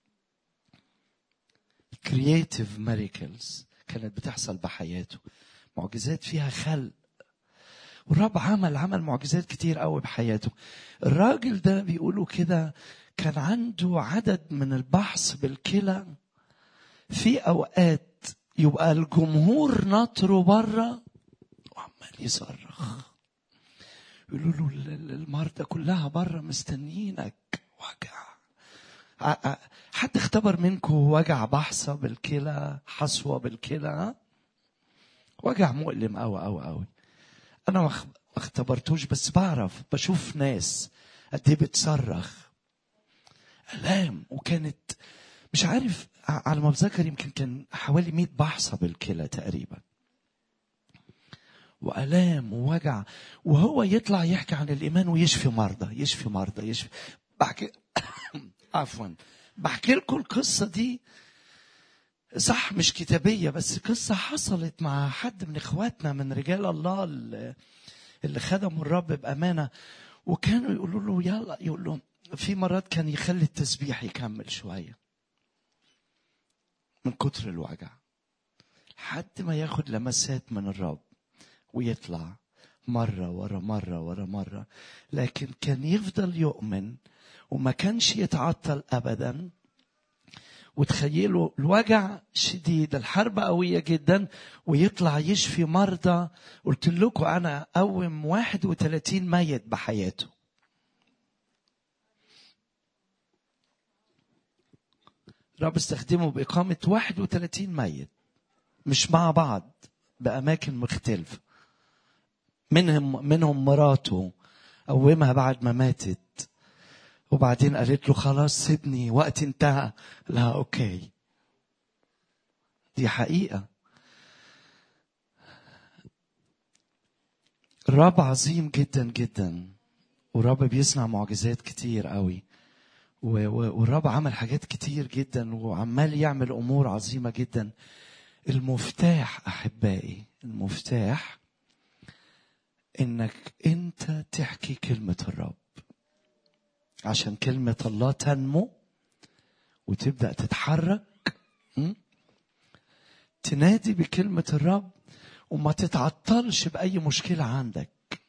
creative miracles كانت بتحصل بحياته معجزات فيها خلق والرب عمل عمل معجزات كتير قوي بحياته الراجل ده بيقولوا كده كان عنده عدد من البحث بالكلى في اوقات يبقى الجمهور ناطره بره وعمال يصرخ يقولوا له المرضى كلها بره مستنيينك وجع حد اختبر منكم وجع بحصة بالكلى حصوة بالكلى وجع مؤلم قوي قوي قوي انا ما اختبرتوش بس بعرف بشوف ناس قد ايه بتصرخ الام وكانت مش عارف على ما بذكر يمكن كان حوالي 100 بحصه بالكلى تقريبا والام ووجع وهو يطلع يحكي عن الايمان ويشفي مرضى يشفي مرضى يشفي بحكي عفوا بحكي لكم القصه دي صح مش كتابيه بس قصه حصلت مع حد من اخواتنا من رجال الله اللي خدموا الرب بامانه وكانوا يقولوا له يلا يقول لهم في مرات كان يخلي التسبيح يكمل شويه من كتر الوجع لحد ما ياخد لمسات من الرب ويطلع مرة ورا مرة ورا مرة لكن كان يفضل يؤمن وما كانش يتعطل أبدا وتخيلوا الوجع شديد الحرب قوية جدا ويطلع يشفي مرضى قلت لكم أنا قوم 31 ميت بحياته رب استخدمه بإقامة 31 ميت مش مع بعض بأماكن مختلفة منهم منهم مراته قومها بعد ما ماتت وبعدين قالت له خلاص سيبني وقت انتهى لا اوكي دي حقيقة الرب عظيم جدا جدا والرب بيصنع معجزات كتير قوي والرب عمل حاجات كتير جدا وعمال يعمل امور عظيمه جدا المفتاح احبائي المفتاح انك انت تحكي كلمه الرب عشان كلمه الله تنمو وتبدا تتحرك تنادي بكلمه الرب وما تتعطلش باي مشكله عندك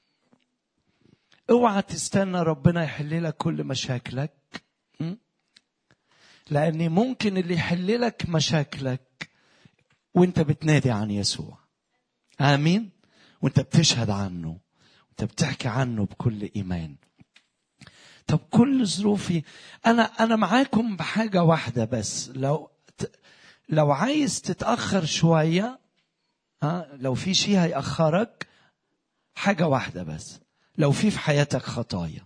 اوعى تستنى ربنا يحل لك كل مشاكلك لان ممكن اللي يحل لك مشاكلك وانت بتنادي عن يسوع امين وانت بتشهد عنه وانت بتحكي عنه بكل ايمان طب كل ظروفي انا انا معاكم بحاجه واحده بس لو لو عايز تتاخر شويه ها لو في شيء هيأخرك حاجه واحده بس لو في في حياتك خطايا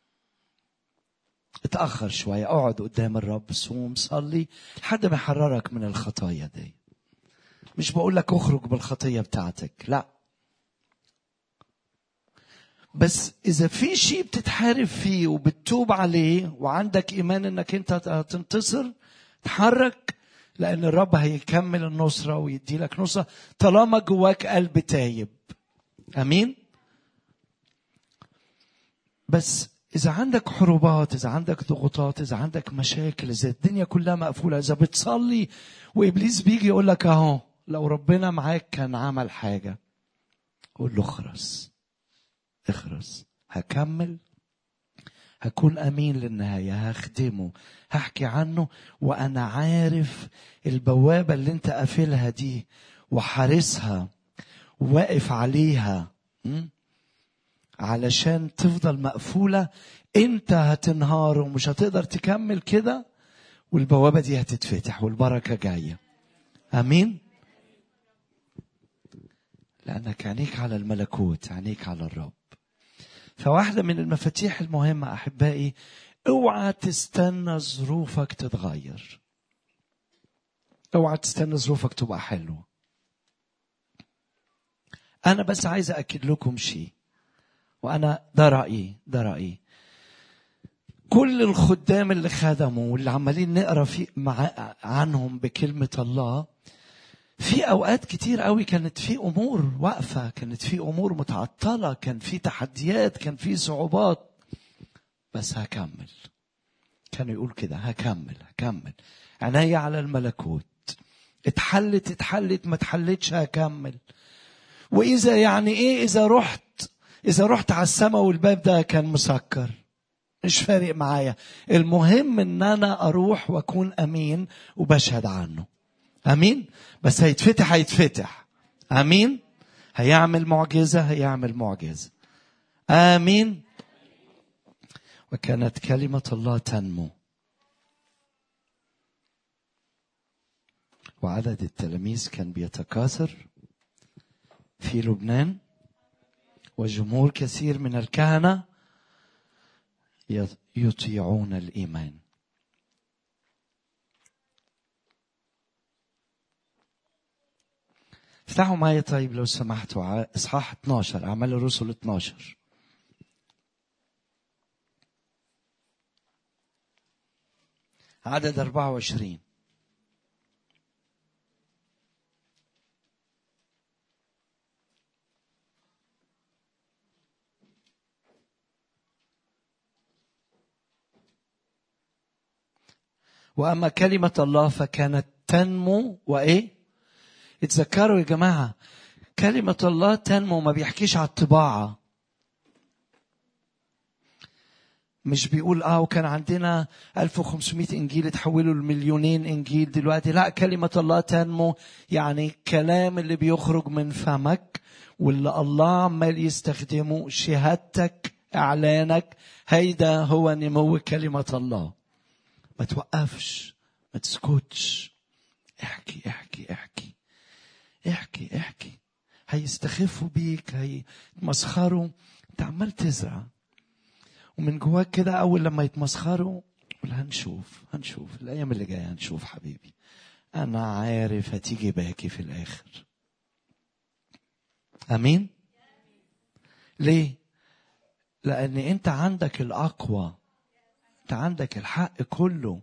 اتأخر شوية اقعد قدام الرب صوم صلي لحد ما يحررك من الخطايا دي مش بقول لك اخرج بالخطية بتاعتك لا بس إذا في شيء بتتحارب فيه وبتتوب عليه وعندك إيمان إنك أنت هتنتصر تحرك لأن الرب هيكمل النصرة ويدي لك نصرة طالما جواك قلب تايب أمين بس إذا عندك حروبات إذا عندك ضغوطات إذا عندك مشاكل إذا الدنيا كلها مقفولة إذا بتصلي وإبليس بيجي يقول لك أهو لو ربنا معاك كان عمل حاجة قول له اخرس اخرس هكمل هكون امين للنهايه هخدمه هحكي عنه وانا عارف البوابه اللي انت قافلها دي وحارسها واقف عليها علشان تفضل مقفوله انت هتنهار ومش هتقدر تكمل كده والبوابه دي هتتفتح والبركه جايه امين لانك عينيك على الملكوت عينيك على الرب فواحدة من المفاتيح المهمة أحبائي اوعى تستنى ظروفك تتغير اوعى تستنى ظروفك تبقى حلوة أنا بس عايز أكد لكم شيء وأنا ده رأيي ده رأيي كل الخدام اللي خدموا واللي عمالين نقرا في مع عنهم بكلمة الله في اوقات كتير قوي كانت في امور واقفه كانت في امور متعطله كان في تحديات كان في صعوبات بس هكمل كان يقول كده هكمل هكمل عينيا على الملكوت اتحلت اتحلت ما اتحلتش هكمل واذا يعني ايه اذا رحت اذا رحت على السماء والباب ده كان مسكر مش فارق معايا المهم ان انا اروح واكون امين وبشهد عنه امين بس هيتفتح هيتفتح امين هيعمل معجزه هيعمل معجزه امين وكانت كلمه الله تنمو وعدد التلاميذ كان بيتكاثر في لبنان وجمهور كثير من الكهنه يطيعون الايمان افتحوا معايا طيب لو سمحتوا اصحاح 12 اعمال الرسل 12 عدد 24 واما كلمه الله فكانت تنمو وايه اتذكروا يا جماعه كلمة الله تنمو ما بيحكيش على الطباعة مش بيقول اه وكان عندنا 1500 انجيل اتحولوا لمليونين انجيل دلوقتي لا كلمة الله تنمو يعني الكلام اللي بيخرج من فمك واللي الله عمال يستخدمه شهادتك اعلانك هيدا هو نمو كلمة الله ما توقفش ما تسكتش احكي احكي احكي احكي احكي هيستخفوا بيك هيتمسخروا انت عمال تزرع ومن جواك كده اول لما يتمسخروا قول هنشوف هنشوف الايام اللي جايه هنشوف حبيبي انا عارف هتيجي باكي في الاخر امين ليه لان انت عندك الاقوى انت عندك الحق كله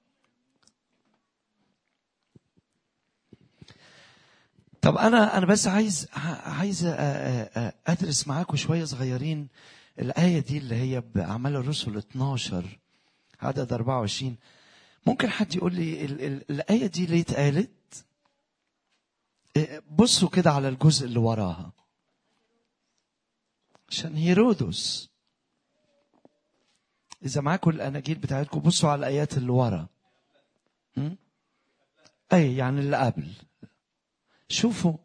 طب انا انا بس عايز عايز ادرس معاكم شويه صغيرين الايه دي اللي هي باعمال الرسل 12 عدد 24 ممكن حد يقول لي ال ال الايه دي ليه اتقالت بصوا كده على الجزء اللي وراها عشان هيرودس اذا معاكم الاناجيل بتاعتكم بصوا على الايات اللي ورا اي يعني اللي قبل شوفوا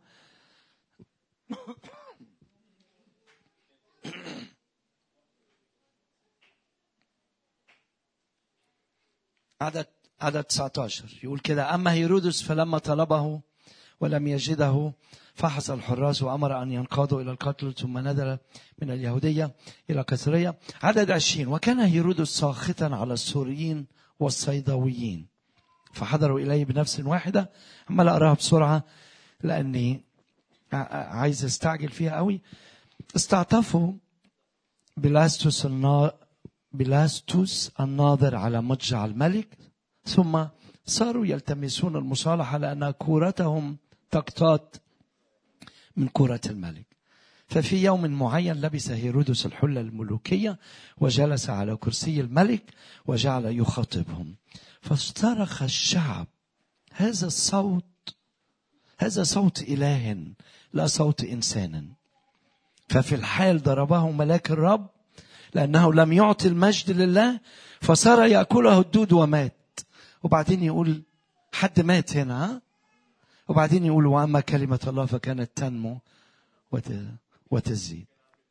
عدد عدد 19 يقول كده أما هيرودس فلما طلبه ولم يجده فحص الحراس وأمر أن ينقادوا إلى القتل ثم نزل من اليهودية إلى قيصرية عدد 20 وكان هيرودس ساخطا على السوريين والصيدويين فحضروا إليه بنفس واحدة عمال أقراها بسرعة لأني عايز استعجل فيها قوي استعطفوا بلاستوس بلاستوس الناظر على مضجع الملك ثم صاروا يلتمسون المصالحة لأن كورتهم تقتات من كورة الملك ففي يوم معين لبس هيرودس الحلة الملوكية وجلس على كرسي الملك وجعل يخاطبهم فاصطرخ الشعب هذا الصوت هذا صوت إله لا صوت إنسان ففي الحال ضربه ملاك الرب لأنه لم يعطي المجد لله فصار يأكله الدود ومات وبعدين يقول حد مات هنا ها؟ وبعدين يقول وأما كلمة الله فكانت تنمو وتزيد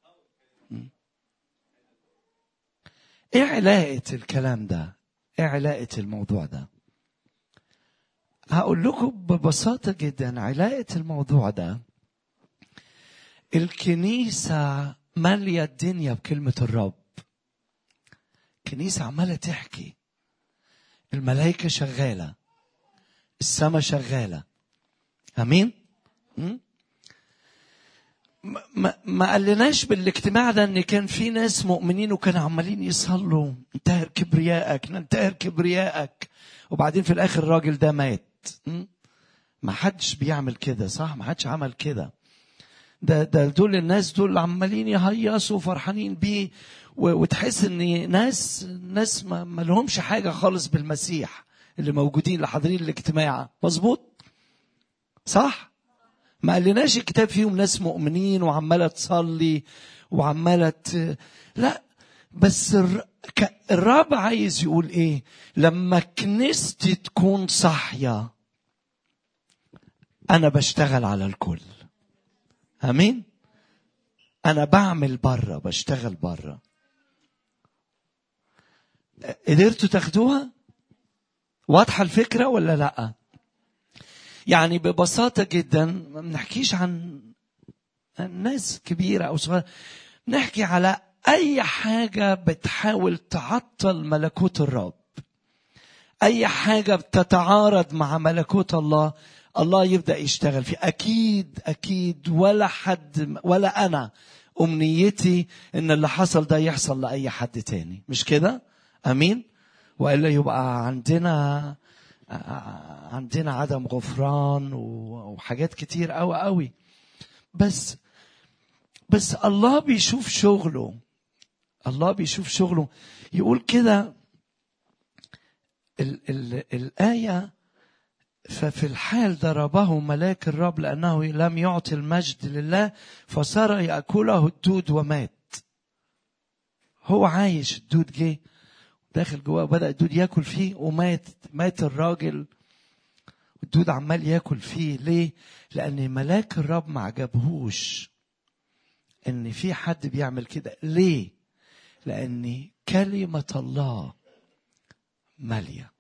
ايه علاقة الكلام ده ايه علاقة الموضوع ده هقول لكم ببساطة جدا علاقة الموضوع ده الكنيسة مالية الدنيا بكلمة الرب الكنيسة عمالة تحكي الملائكة شغالة السماء شغالة أمين ما, ما قالناش بالاجتماع ده ان كان في ناس مؤمنين وكانوا عمالين يصلوا انتهر كبريائك ننتهر كبريائك وبعدين في الاخر الراجل ده مات ما حدش بيعمل كده صح ما حدش عمل كده ده ده دول الناس دول عمالين يهيصوا فرحانين بيه وتحس ان ناس ناس ما, ما لهمش حاجه خالص بالمسيح اللي موجودين اللي حاضرين الاجتماع مظبوط صح ما قالناش الكتاب فيهم ناس مؤمنين وعماله تصلي وعماله لا بس الرب عايز يقول ايه لما كنيستي تكون صاحيه انا بشتغل على الكل امين انا بعمل بره بشتغل بره قدرتوا تاخدوها واضحه الفكره ولا لا يعني ببساطه جدا ما بنحكيش عن ناس كبيره او صغيره بنحكي على اي حاجه بتحاول تعطل ملكوت الرب اي حاجه بتتعارض مع ملكوت الله الله يبدا يشتغل فيه اكيد اكيد ولا حد ولا انا امنيتي ان اللي حصل ده يحصل لاي حد تاني مش كده امين والا يبقى عندنا عندنا عدم غفران وحاجات كتير قوي قوي بس بس الله بيشوف شغله الله بيشوف شغله يقول كده ال ال الآية ففي الحال ضربه ملاك الرب لأنه لم يعطي المجد لله فصار يأكله الدود ومات هو عايش الدود جه داخل جواه وبدأ الدود ياكل فيه ومات مات الراجل الدود عمال ياكل فيه ليه؟ لأن ملاك الرب ما عجبهوش إن في حد بيعمل كده ليه؟ لأن كلمة الله مالية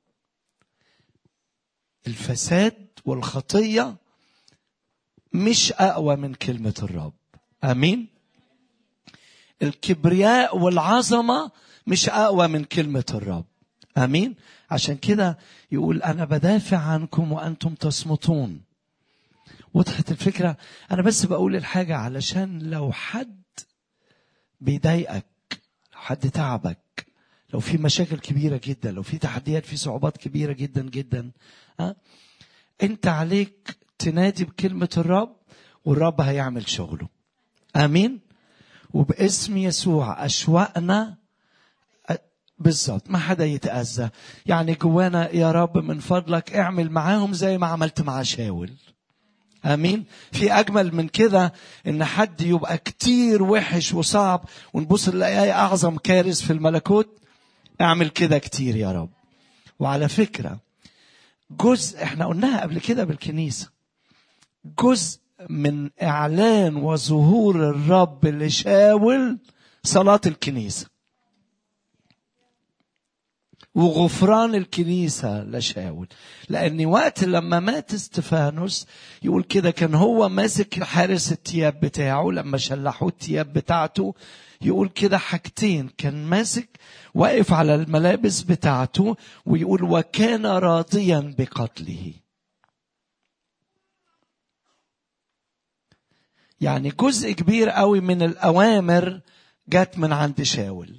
الفساد والخطية مش أقوى من كلمة الرب أمين الكبرياء والعظمة مش أقوى من كلمة الرب أمين عشان كده يقول أنا بدافع عنكم وأنتم تصمتون وضحت الفكرة أنا بس بقول الحاجة علشان لو حد بيضايقك لو حد تعبك لو في مشاكل كبيرة جدا لو في تحديات في صعوبات كبيرة جدا جدا ها انت عليك تنادي بكلمة الرب والرب هيعمل شغله امين وباسم يسوع اشواقنا بالظبط ما حدا يتأذى يعني جوانا يا رب من فضلك اعمل معاهم زي ما عملت مع شاول امين في اجمل من كده ان حد يبقى كتير وحش وصعب ونبص نلاقيه اعظم كارث في الملكوت اعمل كده كتير يا رب وعلى فكره جزء احنا قلناها قبل كده بالكنيسه جزء من اعلان وظهور الرب لشاول صلاه الكنيسه وغفران الكنيسة لشاول لأن وقت لما مات استفانوس يقول كده كان هو ماسك حارس التياب بتاعه لما شلحوه التياب بتاعته يقول كده حاجتين كان ماسك واقف على الملابس بتاعته ويقول وكان راضيا بقتله يعني جزء كبير قوي من الأوامر جت من عند شاول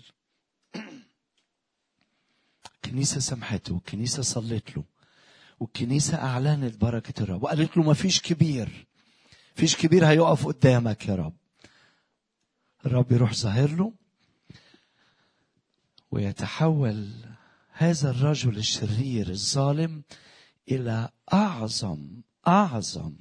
الكنيسة سمحته والكنيسة صلت له والكنيسة أعلنت بركة الرب وقالت له ما فيش كبير فيش كبير هيقف قدامك يا رب الرب يروح ظاهر له ويتحول هذا الرجل الشرير الظالم إلى أعظم أعظم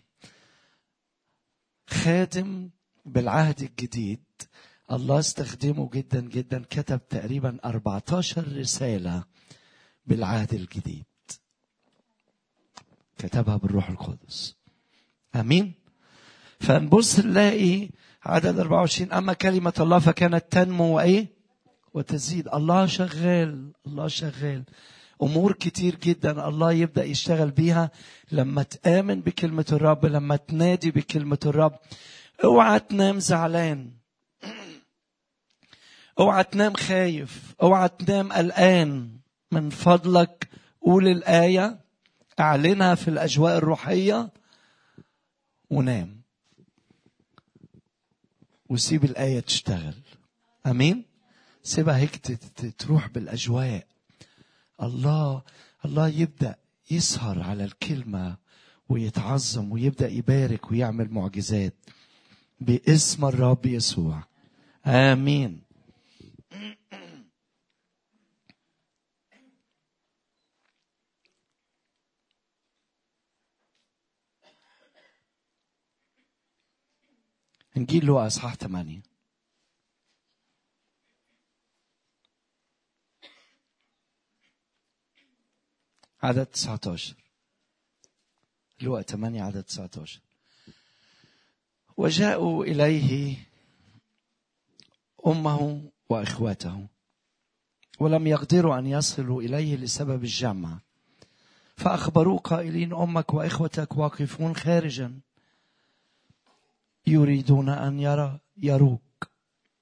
خادم بالعهد الجديد الله استخدمه جدا جدا كتب تقريبا 14 رسالة بالعهد الجديد كتبها بالروح القدس امين فنبص نلاقي عدد 24 اما كلمه الله فكانت تنمو وايه وتزيد الله شغال الله شغال امور كتير جدا الله يبدا يشتغل بيها لما تامن بكلمه الرب لما تنادي بكلمه الرب اوعى تنام زعلان اوعى تنام خايف اوعى تنام قلقان من فضلك قول الآية اعلنها في الأجواء الروحية ونام وسيب الآية تشتغل أمين سيبها هيك تروح بالأجواء الله الله يبدأ يسهر على الكلمة ويتعظم ويبدأ يبارك ويعمل معجزات باسم الرب يسوع آمين انجيل لوقا اصحاح 8 عدد 19 لوقا 8 عدد 19 وجاءوا إليه أمه وإخوته ولم يقدروا أن يصلوا إليه لسبب الجمع فأخبروه قائلين أمك وإخوتك واقفون خارجا يريدون أن يرى يروك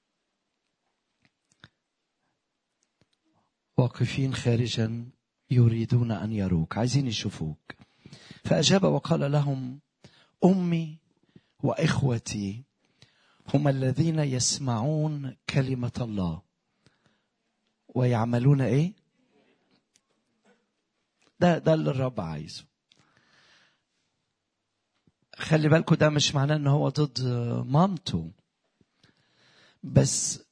واقفين خارجا يريدون أن يروك عايزين يشوفوك فأجاب وقال لهم أمي وإخوتي هم الذين يسمعون كلمة الله ويعملون إيه؟ ده ده اللي الرب عايزه خلي بالكم ده مش معناه ان هو ضد مامته بس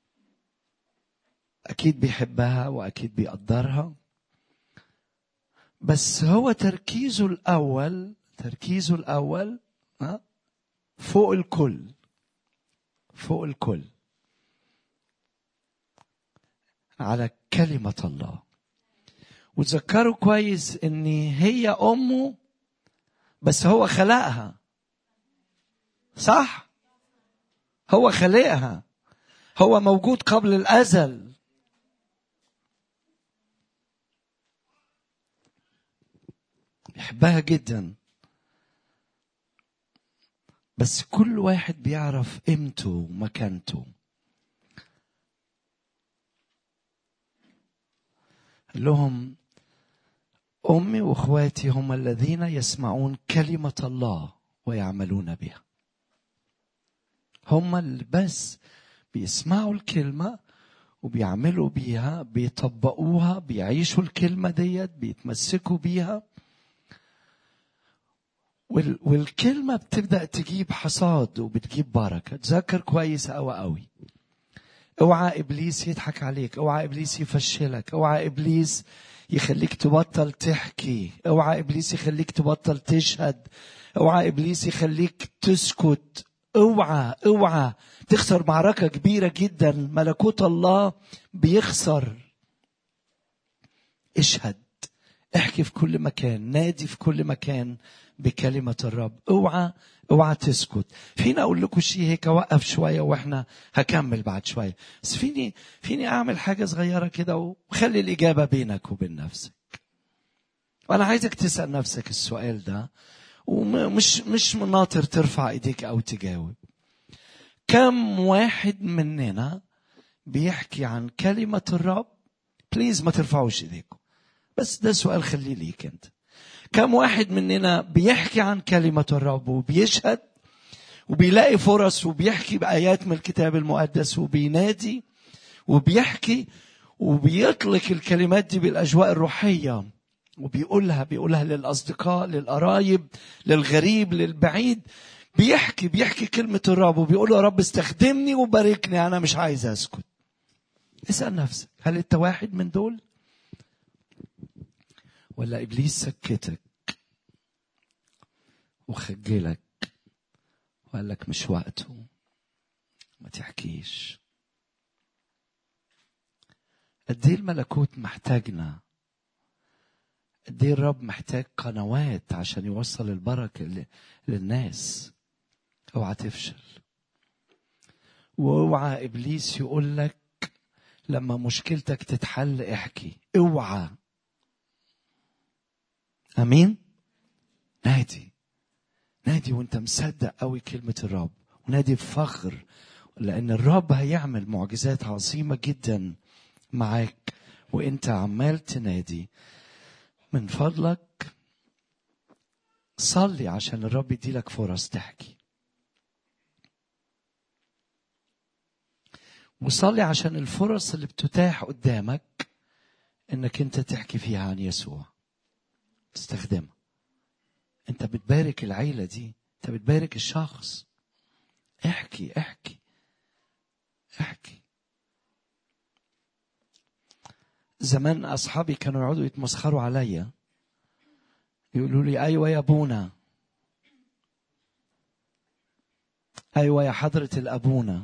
اكيد بيحبها واكيد بيقدرها بس هو تركيزه الأول تركيزه الأول ها فوق الكل فوق الكل على كلمة الله وتذكروا كويس ان هي امه بس هو خلقها صح هو خلقها هو موجود قبل الازل بيحبها جدا بس كل واحد بيعرف قيمته ومكانته قال لهم امي واخواتي هم الذين يسمعون كلمه الله ويعملون بها هم اللي بس بيسمعوا الكلمه وبيعملوا بيها بيطبقوها بيعيشوا الكلمه ديت بيتمسكوا بيها والكلمة بتبدأ تجيب حصاد وبتجيب بركة تذكر كويس أوي أوي اوعى إبليس يضحك عليك اوعى إبليس يفشلك اوعى إبليس يخليك تبطل تحكي اوعى إبليس يخليك تبطل تشهد اوعى إبليس يخليك تسكت اوعى اوعى تخسر معركة كبيرة جدا ملكوت الله بيخسر اشهد احكي في كل مكان نادي في كل مكان بكلمة الرب اوعى اوعى تسكت فيني اقول لكم شيء هيك وقف شوية واحنا هكمل بعد شوية بس فيني فيني اعمل حاجة صغيرة كده وخلي الاجابة بينك وبين نفسك وانا عايزك تسأل نفسك السؤال ده ومش مش مناطر ترفع ايديك او تجاوب كم واحد مننا بيحكي عن كلمة الرب بليز ما ترفعوش ايديكم بس ده سؤال خليه ليك انت كم واحد مننا بيحكي عن كلمة الرب وبيشهد وبيلاقي فرص وبيحكي بآيات من الكتاب المقدس وبينادي وبيحكي وبيطلق الكلمات دي بالأجواء الروحية وبيقولها بيقولها للأصدقاء للقرايب للغريب للبعيد بيحكي بيحكي كلمة الرب وبيقول يا رب استخدمني وباركني أنا مش عايز أسكت اسأل نفسك هل أنت واحد من دول؟ ولا ابليس سكتك وخجلك وقال لك مش وقته ما تحكيش قد ايه الملكوت محتاجنا قد ايه الرب محتاج قنوات عشان يوصل البركه للناس اوعى تفشل واوعى ابليس يقول لك لما مشكلتك تتحل احكي اوعى امين نادي نادي وانت مصدق قوي كلمه الرب ونادي بفخر لان الرب هيعمل معجزات عظيمه جدا معاك وانت عمال تنادي من فضلك صلي عشان الرب يديلك فرص تحكي وصلي عشان الفرص اللي بتتاح قدامك انك انت تحكي فيها عن يسوع تستخدمها انت بتبارك العيله دي انت بتبارك الشخص احكي احكي احكي زمان اصحابي كانوا يقعدوا يتمسخروا عليا يقولوا لي ايوه يا ابونا ايوه يا حضره الابونا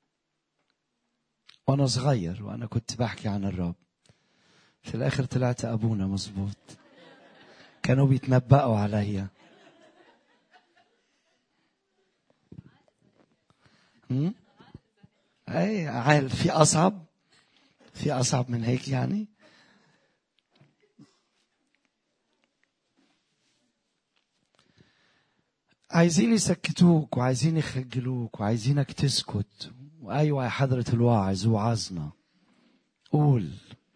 وانا صغير وانا كنت بحكي عن الرب في الاخر طلعت ابونا مظبوط كانوا بيتنبأوا عليا اي عال في اصعب في اصعب من هيك يعني عايزين يسكتوك وعايزين يخجلوك وعايزينك تسكت وايوه يا حضره الواعظ وعظنا قول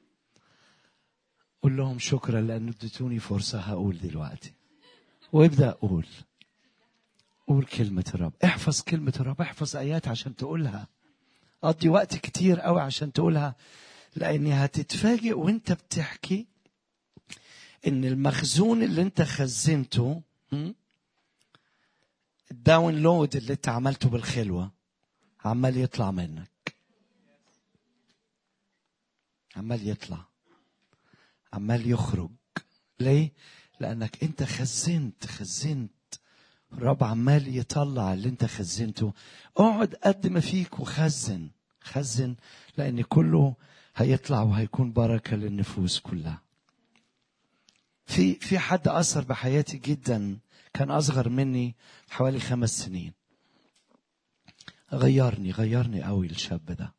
قول لهم شكرا لأن اديتوني فرصة هقول دلوقتي وابدأ قول قول كلمة الرب احفظ كلمة الرب احفظ آيات عشان تقولها قضي وقت كتير قوي عشان تقولها لأني هتتفاجئ وانت بتحكي ان المخزون اللي انت خزنته الداونلود اللي انت عملته بالخلوة عمال يطلع منك عمال يطلع عمال يخرج ليه لانك انت خزنت خزنت الرب عمال يطلع اللي انت خزنته اقعد قد ما فيك وخزن خزن لان كله هيطلع وهيكون بركه للنفوس كلها في في حد اثر بحياتي جدا كان اصغر مني حوالي خمس سنين غيرني غيرني قوي الشاب ده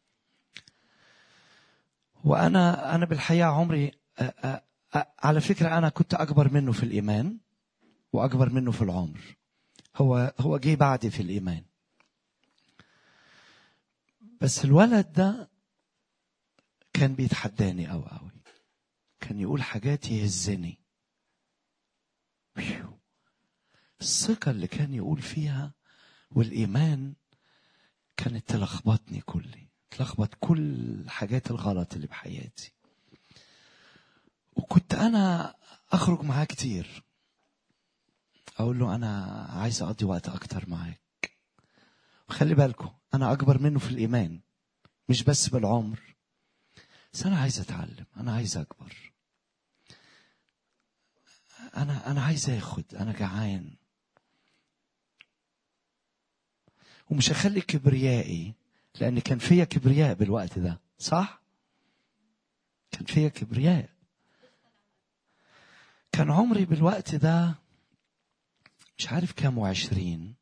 وانا انا بالحقيقه عمري أ أ أ على فكره انا كنت اكبر منه في الايمان واكبر منه في العمر هو هو جه بعدي في الايمان بس الولد ده كان بيتحداني قوي قوي كان يقول حاجات يهزني الثقة اللي كان يقول فيها والإيمان كانت تلخبطني كلي تلخبط كل الحاجات الغلط اللي بحياتي وكنت أنا أخرج معاه كتير أقول له أنا عايز أقضي وقت أكتر معاك وخلي بالكم أنا أكبر منه في الإيمان مش بس بالعمر بس أنا عايز أتعلم أنا عايز أكبر أنا أنا عايز آخد أنا جعان ومش هخلي كبريائي لأن كان فيا كبرياء بالوقت ده صح؟ كان فيا كبرياء كان عمري بالوقت ده مش عارف كام وعشرين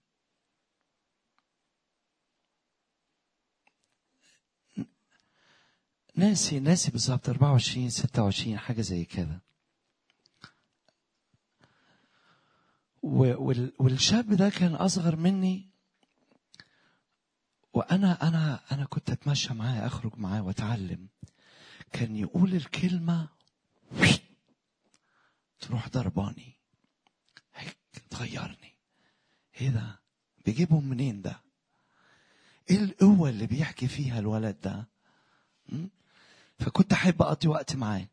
ناسي ناسي بالظبط 24 26 حاجة زي كده والشاب ده كان أصغر مني وأنا أنا أنا كنت أتمشى معاه أخرج معاه وأتعلم كان يقول الكلمة تروح ضرباني هيك تغيرني ايه ده بيجيبهم منين ده ايه القوة اللي بيحكي فيها الولد ده م? فكنت احب اقضي وقت معاه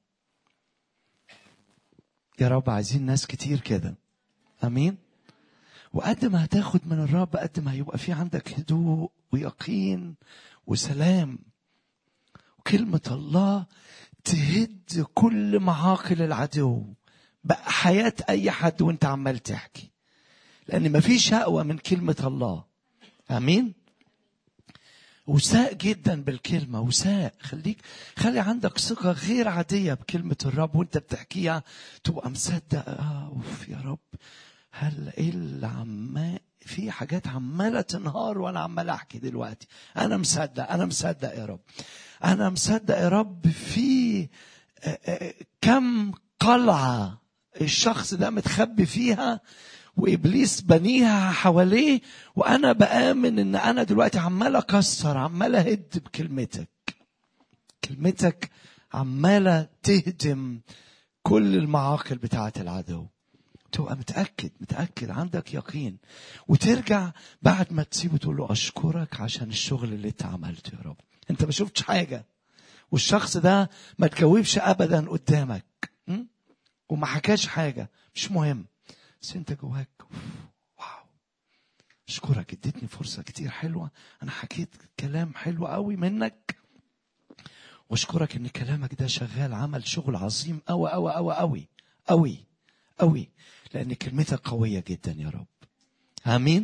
يا رب عايزين ناس كتير كده امين وقد ما هتاخد من الرب قد ما هيبقى في عندك هدوء ويقين وسلام وكلمة الله تهد كل معاقل العدو بقى حياة أي حد وأنت عمال تحكي لأن مفيش أقوى من كلمة الله أمين وساء جدا بالكلمة وساء خليك خلي عندك ثقة غير عادية بكلمة الرب وانت بتحكيها تبقى مصدق اه اوف يا رب هل ايه اللي عمال في حاجات عمالة تنهار وانا عمال احكي دلوقتي انا مصدق انا مصدق يا رب انا مصدق يا رب في كم قلعة الشخص ده متخبي فيها وابليس بنيها حواليه وانا بامن ان انا دلوقتي عمال اكسر عمال اهد بكلمتك كلمتك عماله تهدم كل المعاقل بتاعه العدو تبقى متاكد متاكد عندك يقين وترجع بعد ما تسيبه تقول له اشكرك عشان الشغل اللي انت عملته يا رب انت ما شفتش حاجه والشخص ده ما تجاوبش ابدا قدامك وما حكاش حاجه مش مهم بس انت جواك واو اشكرك اديتني فرصه كتير حلوه انا حكيت كلام حلو قوي منك واشكرك ان كلامك ده شغال عمل شغل عظيم قوي قوي قوي قوي قوي قوي لان كلمتك قويه جدا يا رب امين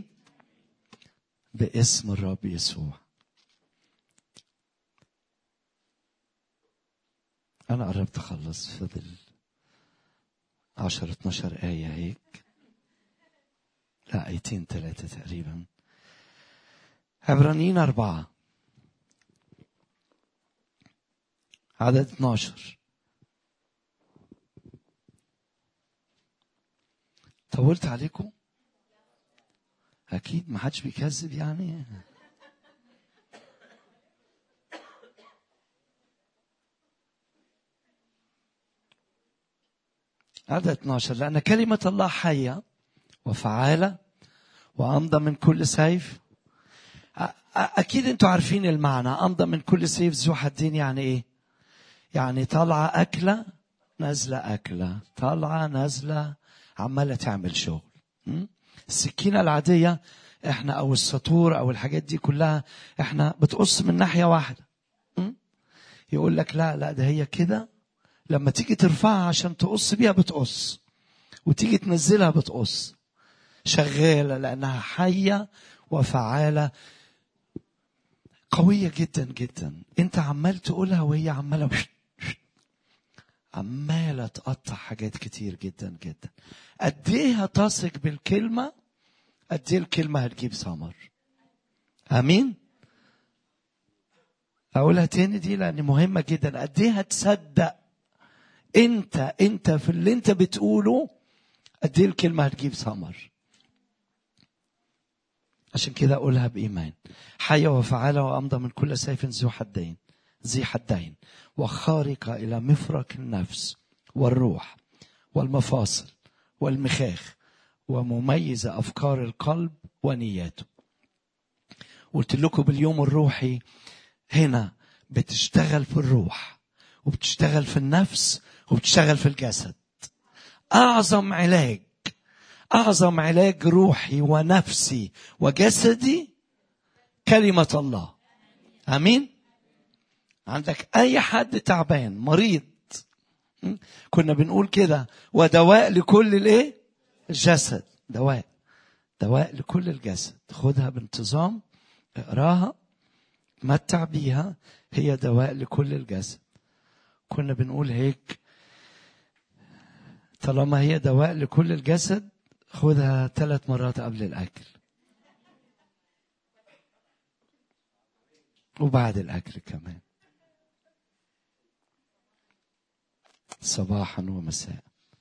باسم الرب يسوع انا قربت اخلص فضل 10 12 آية هيك لا آيتين ثلاثة تقريبا عبرانيين أربعة عدد 12 طولت عليكم أكيد ما حدش بيكذب يعني عدد 12 لأن كلمة الله حية وفعالة وأمضى من كل سيف أكيد أنتوا عارفين المعنى أمضى من كل سيف ذو حدين يعني إيه؟ يعني طالعة أكلة نازلة أكلة طالعة نازلة عمالة تعمل شغل السكينة العادية احنا او السطور او الحاجات دي كلها احنا بتقص من ناحية واحدة يقول لك لا لا ده هي كده لما تيجي ترفعها عشان تقص بيها بتقص وتيجي تنزلها بتقص شغالة لأنها حية وفعالة قوية جدا جدا انت عمال تقولها وهي عمالة عمالة تقطع حاجات كتير جدا جدا قد ايه هتثق بالكلمة قد ايه الكلمة هتجيب ثمر امين اقولها تاني دي لان مهمة جدا قد ايه هتصدق انت انت في اللي انت بتقوله قد ايه الكلمة هتجيب ثمر عشان كده اقولها بايمان حية وفعالة وامضى من كل سيف ذو حدين ذي حدين وخارقة الى مفرق النفس والروح والمفاصل والمخاخ ومميزة افكار القلب ونياته قلت لكم باليوم الروحي هنا بتشتغل في الروح وبتشتغل في النفس وبتشتغل في الجسد اعظم علاج اعظم علاج روحي ونفسي وجسدي كلمه الله امين عندك اي حد تعبان مريض كنا بنقول كده ودواء لكل الايه الجسد دواء دواء لكل الجسد خدها بانتظام اقراها تمتع بيها هي دواء لكل الجسد كنا بنقول هيك طالما هي دواء لكل الجسد خدها ثلاث مرات قبل الأكل وبعد الأكل كمان صباحا ومساء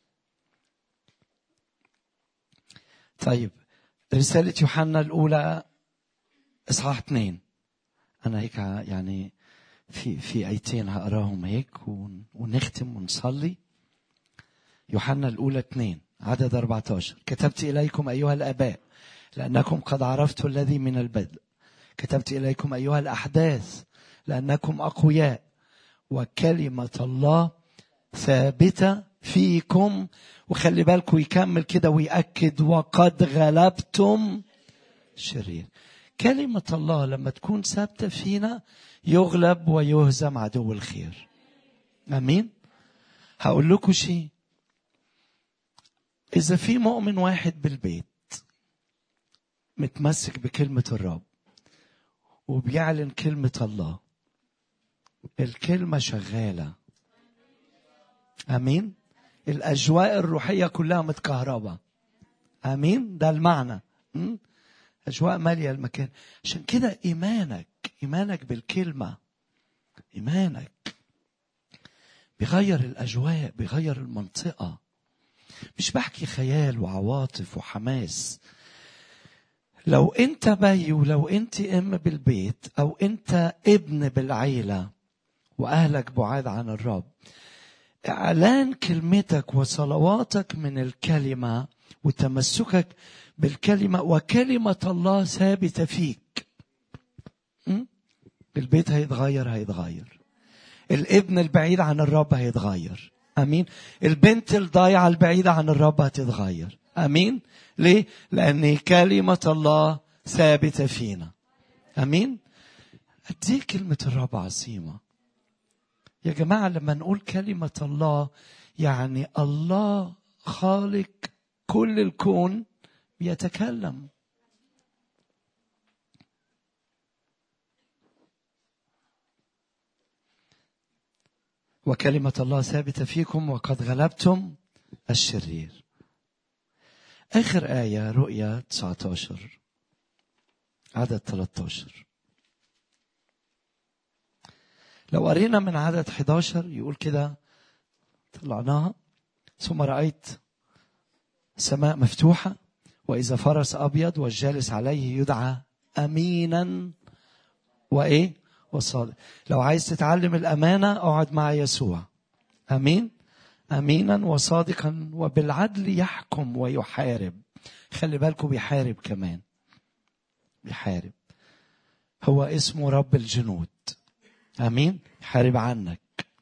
طيب رسالة يوحنا الأولى إصحاح اثنين أنا هيك يعني في في آيتين هقراهم هيك ونختم ونصلي يوحنا الأولى اثنين عدد 14 كتبت إليكم أيها الآباء لأنكم قد عرفتوا الذي من البدء كتبت إليكم أيها الأحداث لأنكم أقوياء وكلمة الله ثابتة فيكم وخلي بالكم يكمل كده ويأكد وقد غلبتم شرير كلمة الله لما تكون ثابتة فينا يغلب ويهزم عدو الخير أمين هقول لكم شيء إذا في مؤمن واحد بالبيت متمسك بكلمة الرب وبيعلن كلمة الله الكلمة شغالة أمين الأجواء الروحية كلها متكهربة أمين ده المعنى أجواء مالية المكان عشان كده إيمانك إيمانك بالكلمة إيمانك بيغير الأجواء بيغير المنطقة مش بحكي خيال وعواطف وحماس لو انت بي ولو انت ام بالبيت او انت ابن بالعيله واهلك بعاد عن الرب اعلان كلمتك وصلواتك من الكلمه وتمسكك بالكلمه وكلمه الله ثابته فيك البيت هيتغير هيتغير الابن البعيد عن الرب هيتغير امين البنت الضايعه البعيده عن الرب هتتغير امين ليه لان كلمه الله ثابته فينا امين قد ايه كلمه الرب عظيمه يا جماعه لما نقول كلمه الله يعني الله خالق كل الكون بيتكلم وكلمة الله ثابتة فيكم وقد غلبتم الشرير آخر آية رؤيا 19 عدد 13 لو قرينا من عدد 11 يقول كده طلعناها ثم رأيت سماء مفتوحة وإذا فرس أبيض والجالس عليه يدعى أمينا وإيه وصادق لو عايز تتعلم الأمانة اقعد مع يسوع أمين أمينا وصادقا وبالعدل يحكم ويحارب خلي بالكم بيحارب كمان بيحارب هو اسمه رب الجنود امين يحارب عنك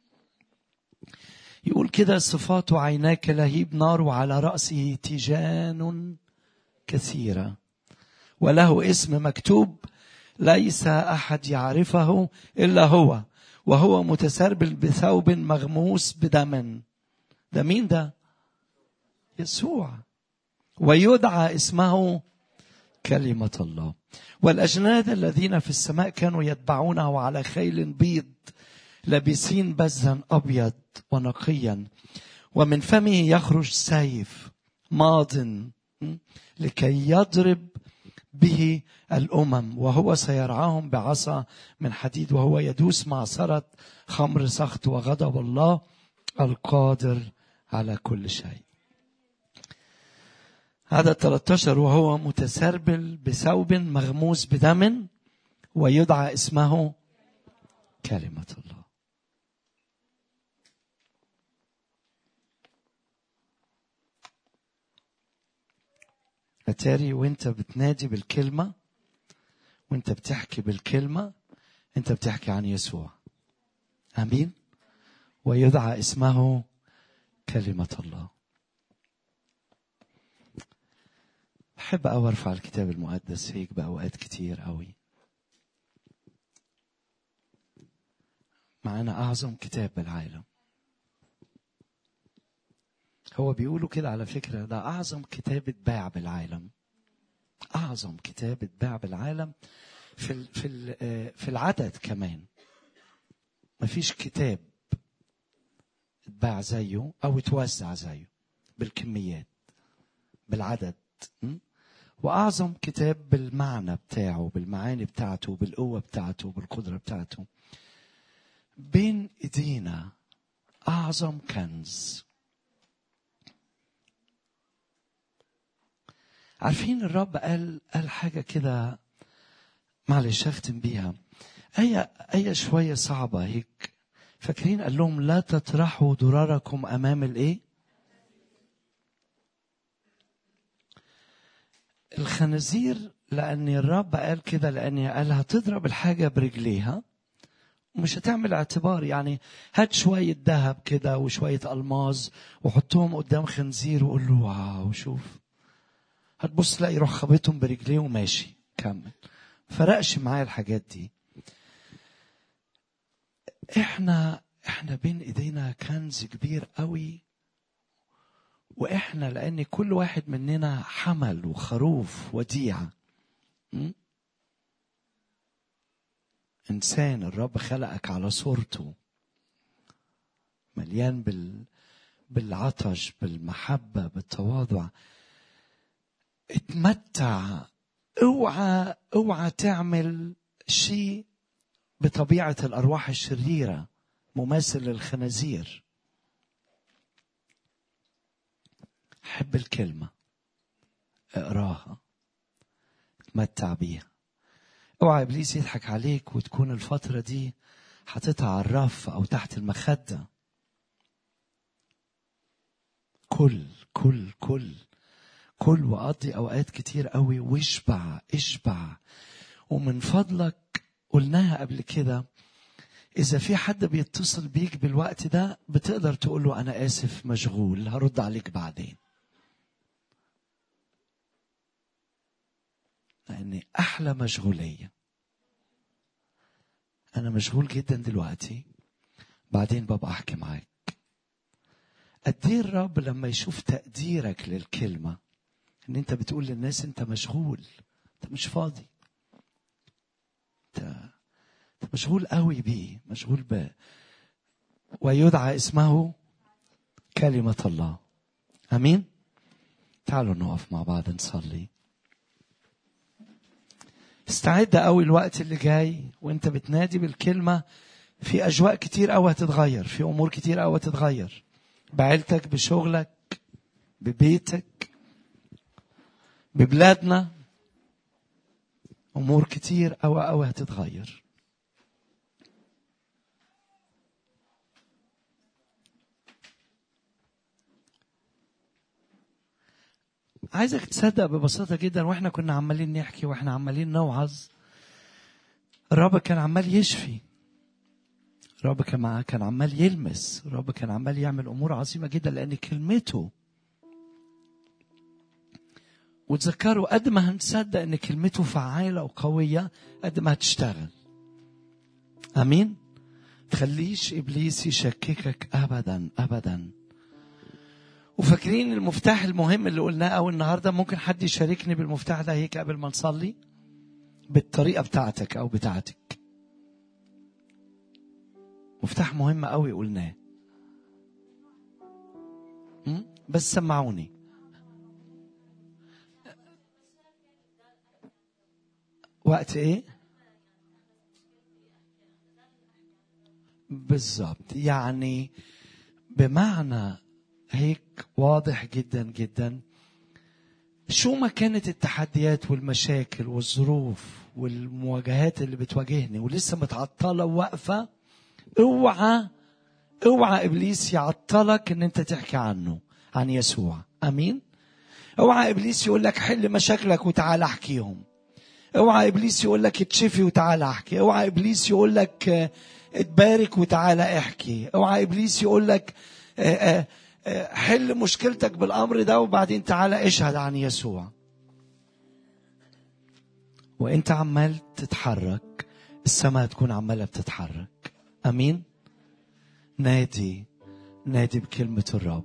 يقول كده صفات عيناك لهيب نار وعلى راسه تيجان كثيره وله اسم مكتوب ليس احد يعرفه الا هو وهو متسربل بثوب مغموس بدم ده مين ده يسوع ويدعى اسمه كلمة الله والأجناد الذين في السماء كانوا يتبعونه على خيل بيض لابسين بزا أبيض ونقيا ومن فمه يخرج سيف ماض لكي يضرب به الأمم وهو سيرعاهم بعصا من حديد وهو يدوس معصرة خمر سخط وغضب الله القادر على كل شيء هذا 13 وهو متسربل بثوب مغموس بدم ويدعى اسمه كلمة الله أتاري وانت بتنادي بالكلمة وانت بتحكي بالكلمة انت بتحكي عن يسوع امين ويدعى اسمه كلمة الله بحب أوي أرفع الكتاب المقدس هيك بأوقات كتير قوي معانا أعظم كتاب بالعالم هو بيقولوا كده على فكرة ده أعظم كتاب اتباع بالعالم أعظم كتاب اتباع بالعالم في ال في ال في العدد كمان مفيش كتاب اتباع زيه أو اتوزع زيه بالكميات بالعدد م? وأعظم كتاب بالمعنى بتاعه بالمعاني بتاعته بالقوة بتاعته بالقدرة بتاعته بين إيدينا أعظم كنز عارفين الرب قال قال حاجة كده معلش أختم بيها آية آية شوية صعبة هيك فاكرين قال لهم لا تطرحوا ضراركم أمام الإيه؟ الخنازير لأن الرب قال كده لأن قال هتضرب الحاجة برجليها ومش هتعمل اعتبار يعني هات شوية ذهب كده وشوية ألماظ وحطهم قدام خنزير وقول له واو شوف هتبص تلاقي يروح خابطهم برجليه وماشي كمل فرقش معايا الحاجات دي احنا احنا بين ايدينا كنز كبير قوي واحنا لان كل واحد مننا حمل وخروف وديعه م? انسان الرب خلقك على صورته مليان بال بالعطش بالمحبه بالتواضع اتمتع اوعى اوعى تعمل شيء بطبيعه الارواح الشريره مماثل للخنازير حب الكلمه اقراها اتمتع بيها اوعى ابليس يضحك عليك وتكون الفتره دي حاططها على الرف او تحت المخده كل كل كل كل وقضي اوقات كتير قوي واشبع اشبع ومن فضلك قلناها قبل كده اذا في حد بيتصل بيك بالوقت ده بتقدر تقول له انا اسف مشغول هرد عليك بعدين لان احلى مشغوليه انا مشغول جدا دلوقتي بعدين ببقى احكي معاك قد ايه الرب لما يشوف تقديرك للكلمه ان انت بتقول للناس انت مشغول انت مش فاضي انت انت مشغول قوي بيه مشغول ب ويدعى اسمه كلمة الله امين تعالوا نقف مع بعض نصلي استعد قوي الوقت اللي جاي وانت بتنادي بالكلمة في اجواء كتير قوي هتتغير في امور كتير قوي هتتغير بعيلتك بشغلك ببيتك ببلادنا امور كتير قوي قوي هتتغير عايزك تصدق ببساطة جدا واحنا كنا عمالين نحكي واحنا عمالين نوعظ الرب كان عمال يشفي الرب كان كان عمال يلمس الرب كان عمال يعمل امور عظيمه جدا لان كلمته وتذكروا قد ما هنصدق ان كلمته فعاله وقويه قد ما هتشتغل امين تخليش ابليس يشككك ابدا ابدا وفاكرين المفتاح المهم اللي قلناه اول النهارده ممكن حد يشاركني بالمفتاح ده هيك قبل ما نصلي بالطريقه بتاعتك او بتاعتك مفتاح مهم قوي قلناه م? بس سمعوني وقت ايه بالظبط يعني بمعنى هيك واضح جدا جدا شو ما كانت التحديات والمشاكل والظروف والمواجهات اللي بتواجهني ولسه متعطلة وواقفة اوعى اوعى ابليس يعطلك ان انت تحكي عنه عن يسوع امين اوعى ابليس يقول لك حل مشاكلك وتعال احكيهم اوعى ابليس يقول لك اتشفي وتعال احكي اوعى ابليس يقول لك آه، اتبارك وتعالى احكي اوعى ابليس يقول لك آه، آه، آه، حل مشكلتك بالامر ده وبعدين تعالى اشهد عن يسوع وانت عمال تتحرك السماء تكون عماله بتتحرك امين نادي نادي بكلمه الرب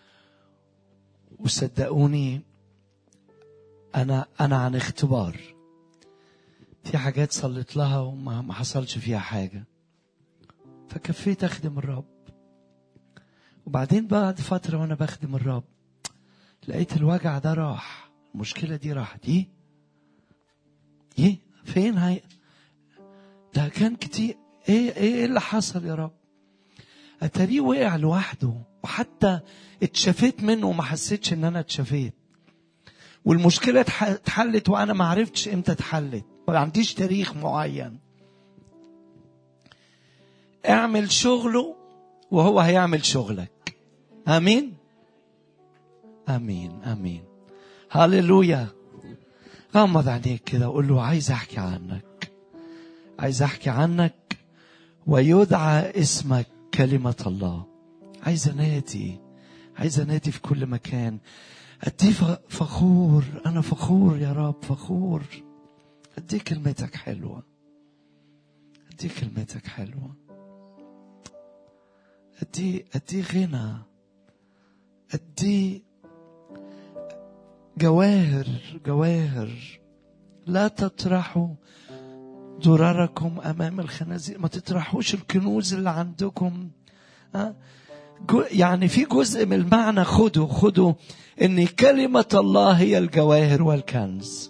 وصدقوني انا انا عن اختبار في حاجات صليت لها وما ما حصلش فيها حاجه فكفيت اخدم الرب وبعدين بعد فتره وانا بخدم الرب لقيت الوجع ده راح المشكله دي راحت ايه ايه فين هي ده كان كتير ايه ايه اللي حصل يا رب اتاريه وقع لوحده وحتى اتشفيت منه وما حسيتش ان انا اتشفيت والمشكله اتح- اتحلت وانا ما عرفتش امتى اتحلت ما عنديش تاريخ معين اعمل شغله وهو هيعمل شغلك امين امين امين هللويا غمض عينيك كده وقول له عايز احكي عنك عايز احكي عنك ويدعى اسمك كلمة الله عايز انادي عايز انادي في كل مكان ادي ف- فخور انا فخور يا رب فخور ادي كلمتك حلوة ادي كلمتك حلوة ادي ادي غنى ادي جواهر جواهر لا تطرحوا درركم امام الخنازير ما تطرحوش الكنوز اللي عندكم ها؟ جو- يعني في جزء من المعنى خدوا خدوا ان كلمه الله هي الجواهر والكنز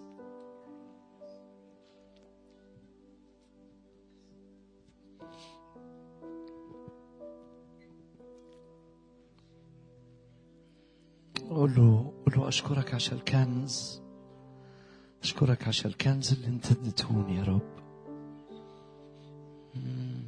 قول له قول له اشكرك عشان الكنز اشكرك عشان الكنز اللي انت اديتهوني يا رب مم.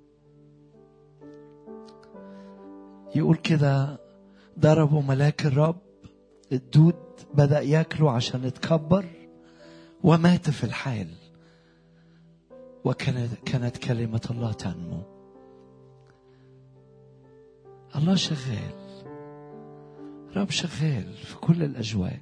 يقول كده ضربوا ملاك الرب الدود بدأ ياكله عشان اتكبر ومات في الحال وكانت كانت كلمة الله تنمو الله شغال رب شغال في كل الأجواء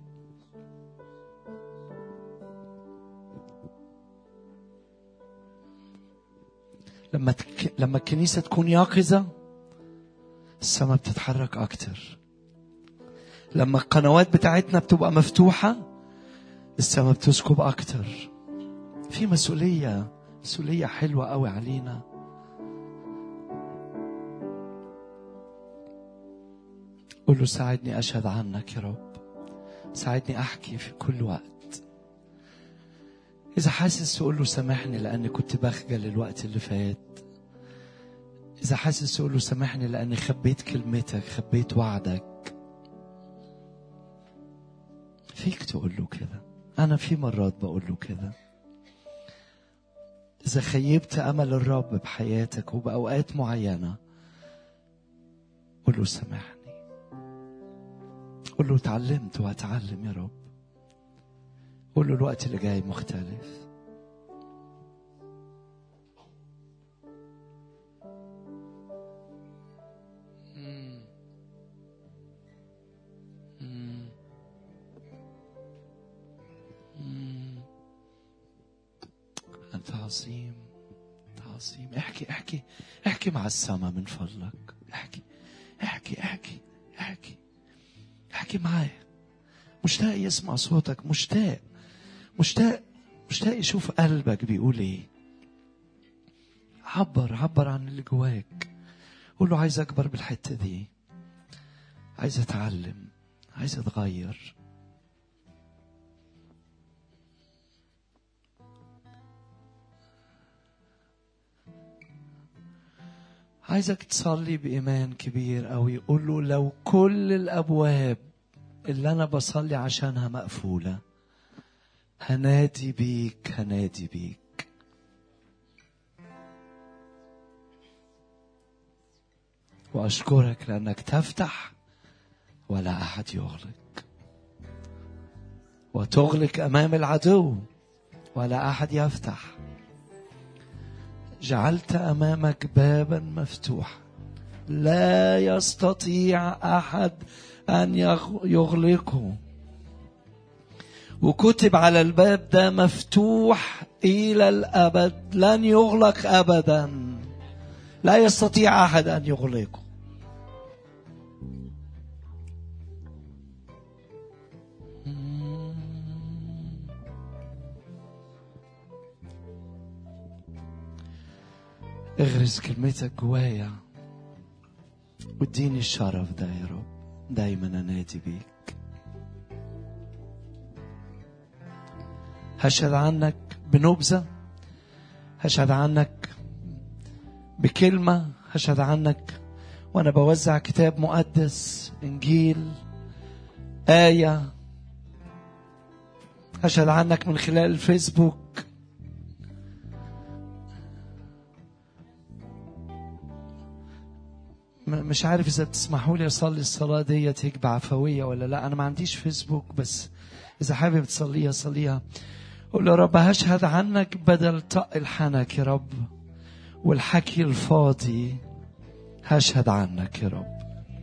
لما تك... لما الكنيسة تكون يقظة السماء بتتحرك أكتر لما القنوات بتاعتنا بتبقى مفتوحة السماء بتسكب أكتر في مسؤولية مسؤولية حلوة قوي علينا قول له ساعدني أشهد عنك يا رب ساعدني أحكي في كل وقت إذا حاسس تقول له سامحني لأني كنت بخجل الوقت اللي فات إذا حاسس تقول له سامحني لأني خبيت كلمتك خبيت وعدك فيك تقول له كده أنا في مرات بقول له كده إذا خيبت أمل الرب بحياتك وبأوقات معينة قول له سامحني قول له اتعلمت وهتعلم يا رب قول له الوقت اللي جاي مختلف مم. مم. مم. أنت عظيم أنت العظيم احكي احكي احكي مع السماء من فضلك احكي احكي احكي احكي احكي معايا مشتاق يسمع صوتك مشتاق مشتاق مشتاق يشوف قلبك بيقول ايه عبر عبر عن اللي جواك قول له عايز اكبر بالحته دي عايز اتعلم عايز اتغير عايزك تصلي بإيمان كبير أوي قول له لو كل الأبواب اللي أنا بصلي عشانها مقفولة هنادي بيك هنادي بيك وأشكرك لأنك تفتح ولا أحد يغلق وتغلق أمام العدو ولا أحد يفتح جعلت امامك بابا مفتوحا لا يستطيع احد ان يغلقه وكتب على الباب ده مفتوح الى الابد لن يغلق ابدا لا يستطيع احد ان يغلقه اغرس كلمتك جوايا واديني الشرف ده يا رب دايما انادي بيك هشهد عنك بنبذة هشهد عنك بكلمة هشهد عنك وأنا بوزع كتاب مقدس إنجيل آية هشهد عنك من خلال الفيسبوك مش عارف اذا بتسمحوا لي اصلي الصلاه ديت هيك بعفويه ولا لا انا ما عنديش فيسبوك بس اذا حابب تصليها صليها قول يا رب هشهد عنك بدل طق الحنك يا رب والحكي الفاضي هشهد عنك يا رب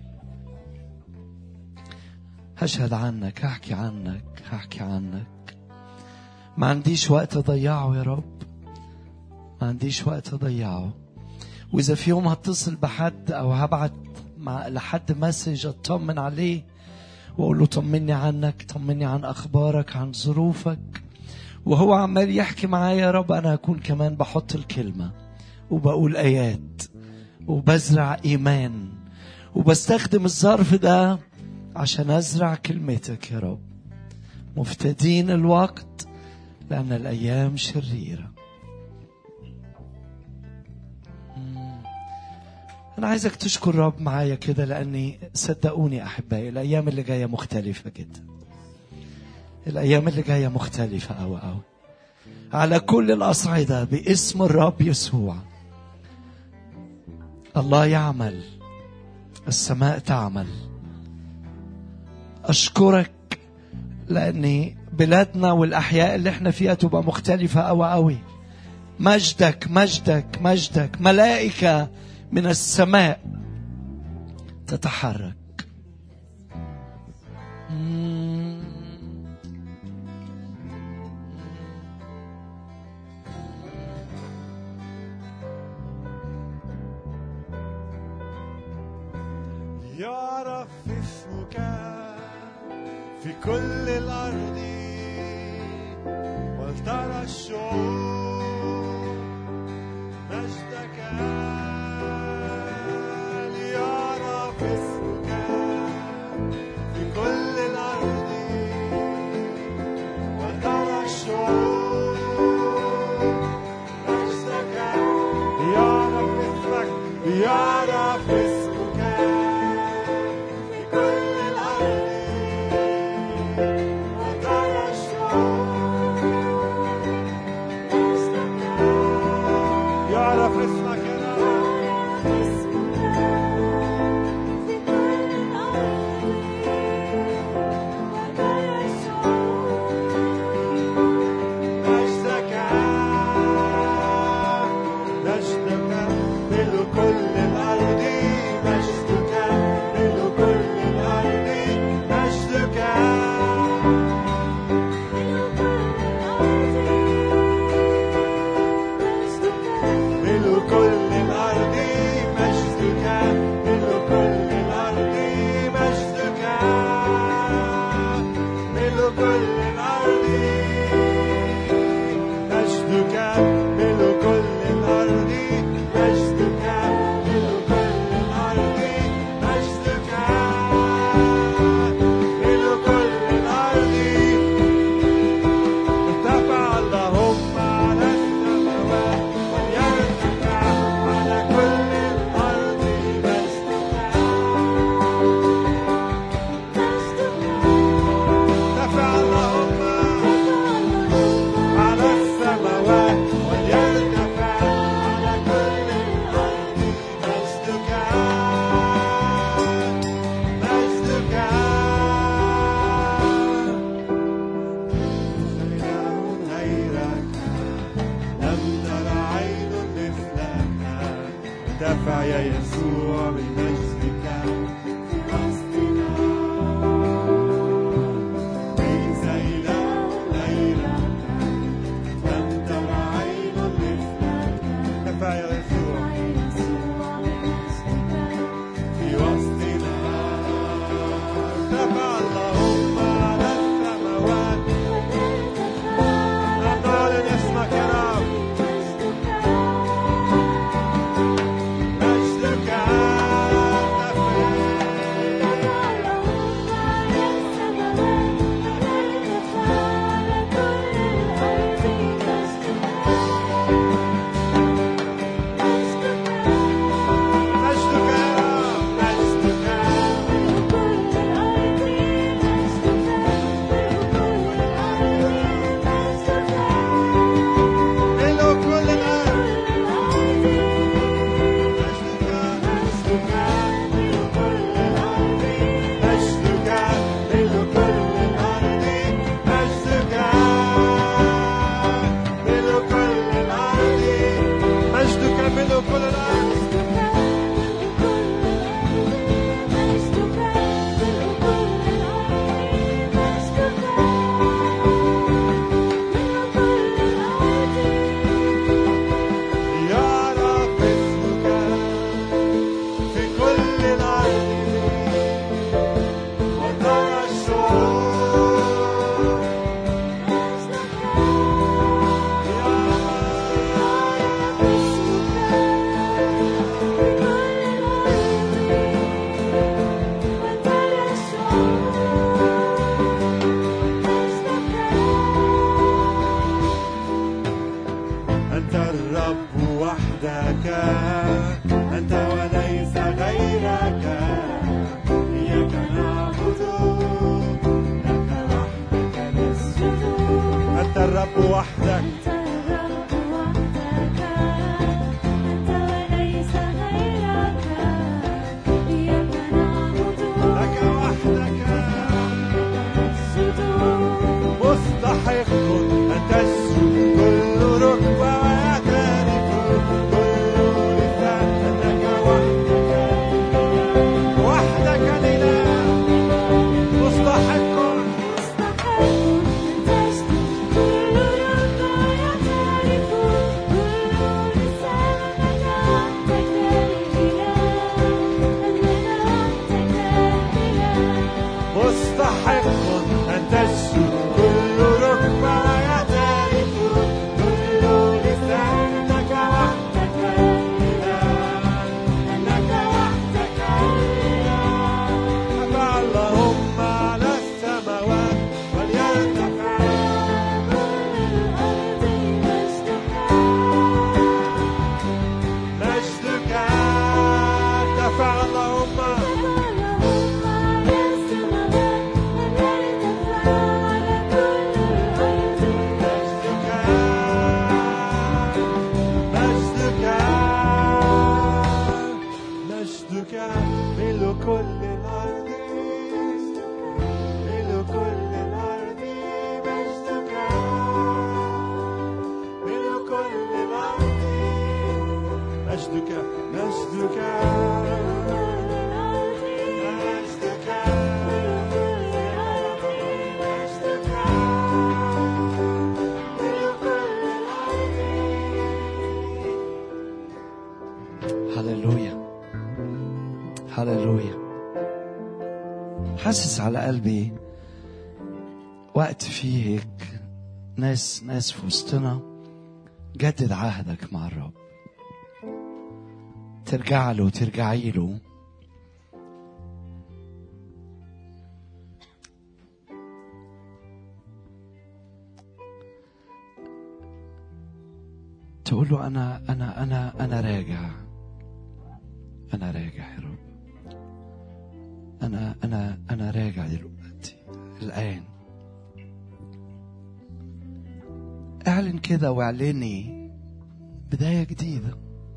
هشهد عنك هحكي عنك هحكي عنك ما عنديش وقت اضيعه يا رب ما عنديش وقت اضيعه واذا في يوم هتصل بحد او هبعت مع لحد مسج اطمن عليه واقول له طمني عنك طمني عن اخبارك عن ظروفك وهو عمال يحكي معايا يا رب انا هكون كمان بحط الكلمه وبقول ايات وبزرع ايمان وبستخدم الظرف ده عشان ازرع كلمتك يا رب مفتدين الوقت لان الايام شريره أنا عايزك تشكر رب معايا كده لأني صدقوني أحبائي الأيام اللي جاية مختلفة جدا الأيام اللي جاية مختلفة أوي أوي على كل الأصعدة باسم الرب يسوع الله يعمل السماء تعمل أشكرك لأني بلادنا والأحياء اللي احنا فيها تبقى مختلفة أوي أوي مجدك مجدك مجدك ملائكة من السماء تتحرك يعرف اسمك في كل الأرض ولترى الشعوب مجدك الرب وحدك أنت الرب وحدك أنت وليس غيرك إياك نعبد لك وحدك نسجد مستحق أن تسجد كل ركبة ويعترف كل لسان أنك وحدك وحدك الإله مستحق مستحق أن تسجد كل ركبة ويعترف كل لسان أنك وحدك الإله أنك وحدك الإله مستحق أن تسجد كل ركبة ويعترف كل لسان أنك وحدك الإله أنك وحدك الإله ارفع اللهم على السماوات وليرتفع مجدك ارتفع اللهم مجدك مجدك مجدك ملء كل الأرض ملء كل الأرض مجدك ملء كل الأرض مجدك مجدك مجدك هللويا هللويا حاسس على قلبي وقت فيه هيك ناس ناس في وسطنا جدد عهدك مع الرب ترجع له ترجعي له تقول له انا انا انا انا راجع انا راجع يا رب انا انا انا راجع دلوقتي الان اعلن كده واعلني بدايه جديده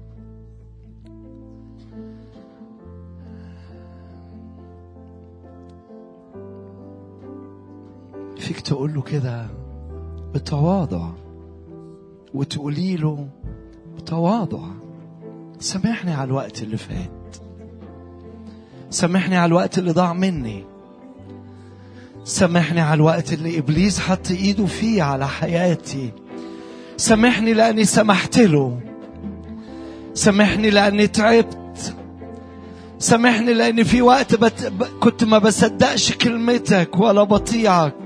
فيك تقول له كده بتواضع وتقولي له بتواضع سامحني على الوقت اللي فات سامحني على الوقت اللي ضاع مني سامحني على الوقت اللي ابليس حط ايده فيه على حياتي سامحني لاني سمحت له سامحني لاني تعبت سامحني لاني في وقت بت... ب... كنت ما بصدقش كلمتك ولا بطيعك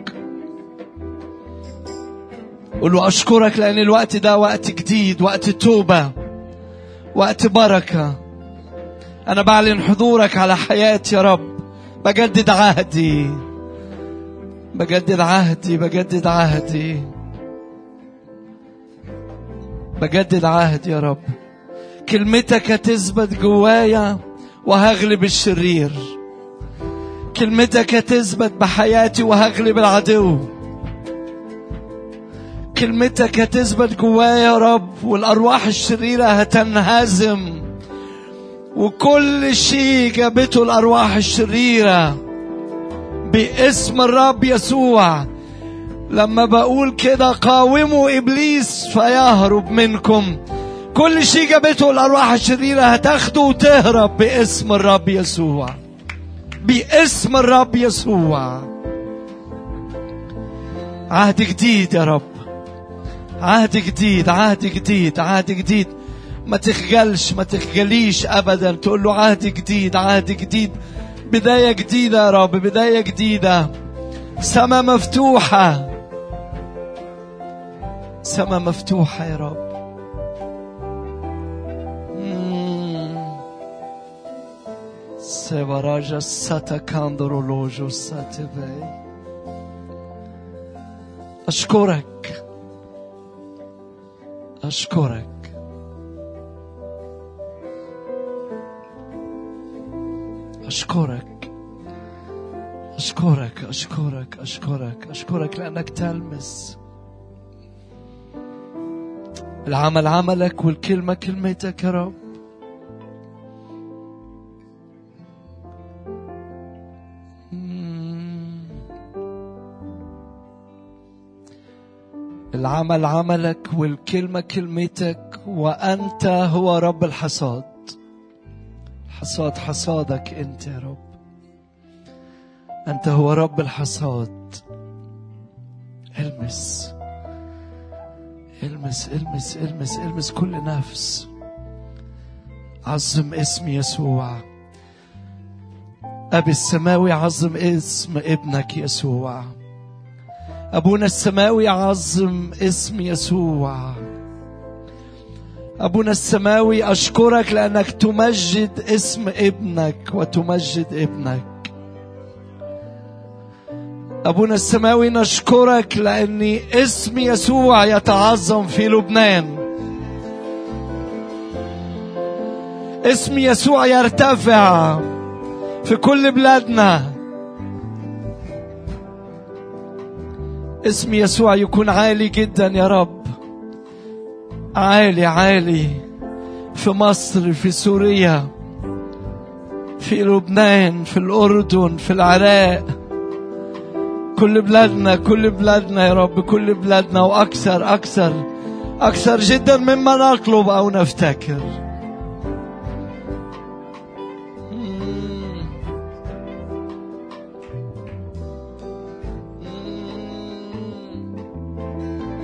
قول له اشكرك لان الوقت ده وقت جديد وقت توبه وقت بركه انا بعلن حضورك على حياتي يا رب بجدد عهدي بجدد عهدي بجدد عهدي بجدد عهدي يا رب كلمتك هتثبت جوايا وهغلب الشرير كلمتك هتثبت بحياتي وهغلب العدو كلمتك هتثبت جوايا يا رب والارواح الشريره هتنهزم وكل شيء جابته الارواح الشريره باسم الرب يسوع لما بقول كده قاوموا ابليس فيهرب منكم كل شيء جابته الارواح الشريره هتاخده وتهرب باسم الرب يسوع باسم الرب يسوع عهد جديد يا رب عهد جديد عهد جديد عهد جديد ما تخجلش ما تخجليش ابدا تقول له عهد جديد عهد جديد بداية جديدة يا رب بداية جديدة سما مفتوحة سما مفتوحة يا رب مم. سبراجا ساتا كاندرولوجو ساتبي أشكرك أشكرك أشكرك أشكرك أشكرك أشكرك أشكرك لأنك تلمس العمل عملك والكلمة كلمتك يا رب مم. العمل عملك والكلمة كلمتك وأنت هو رب الحصاد الحصاد حصادك أنت يا رب أنت هو رب الحصاد المس المس المس المس المس كل نفس عظم اسم يسوع أبي السماوي عظم اسم ابنك يسوع أبونا السماوي عظم اسم يسوع أبونا السماوي أشكرك لأنك تمجد اسم ابنك وتمجد ابنك أبونا السماوي نشكرك لأن اسم يسوع يتعظم في لبنان اسم يسوع يرتفع في كل بلادنا اسم يسوع يكون عالي جدا يا رب عالي عالي في مصر في سوريا في لبنان في الأردن في العراق كل بلادنا كل بلادنا يا رب كل بلادنا وأكثر أكثر أكثر جدا مما نطلب أو نفتكر مم. مم.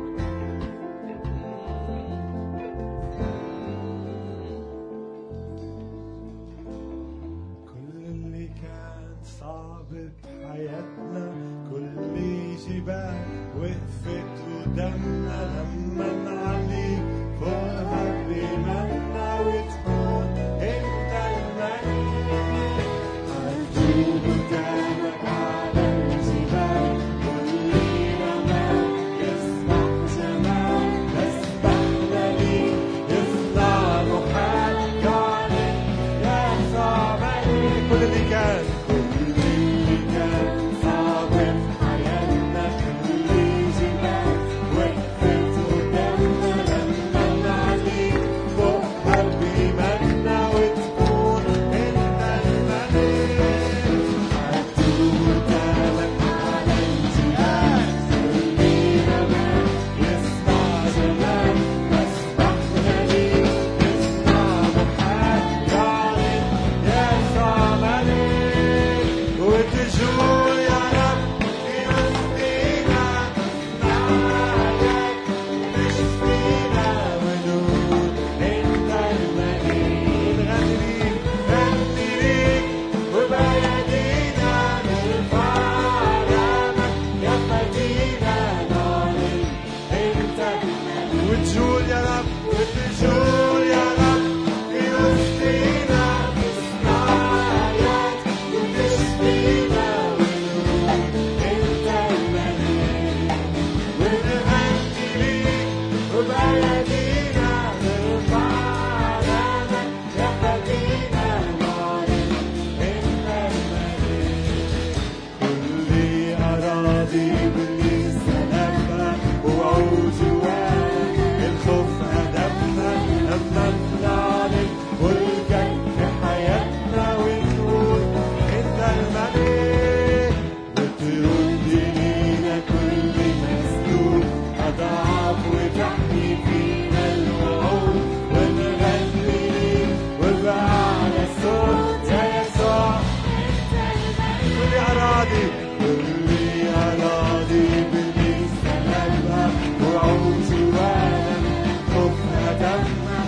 كل اللي كان صعب بحياتنا كل جبال وقفت قدامنا لما نعلي فوقها بإيماننا وتكون انت الملك هتدوب قدامك على الجبال كل رمال يسمع زمان نسبحنا ليك يصنع محال يعلن يا صعبني كل اللي كان كل اللي كان صعب في حياتنا كل جبال وقفت قدامنا لما نعلي فوق قلب إيماننا وتكون انت الملك هتدوب قدامك على الجبال كل رمال يسمع زمان مسبحنا ليك يصنع محال يعلن يسوع ملك وتجول يا رب في وسطينا نعيك تشفينا ونقول انت الملك نغني ليك نغني ليك وبيدينا نرفع علامك يا مدينة نعلن انت الملك وتجول يا رب وتجول يا رب في وسطينا تصنعك وتشفينا ونقول انت الملك ونغني ليك وبلدينا نرفع علامك يا مدينة نعلن انت الملك كل أراضي إبليس سلامها وعود جوانا الخوف هدفنا لما بنعلن ملكك في حياتنا ونقول أنت الملك وترد لينا كل مسلوب أضعاف وتحمي فينا الوعود ونغني ليك وبأعلى صوت يا يسوع كل أراضي كل أراضي بالليل سلامها وعود جوانا خوف هدمها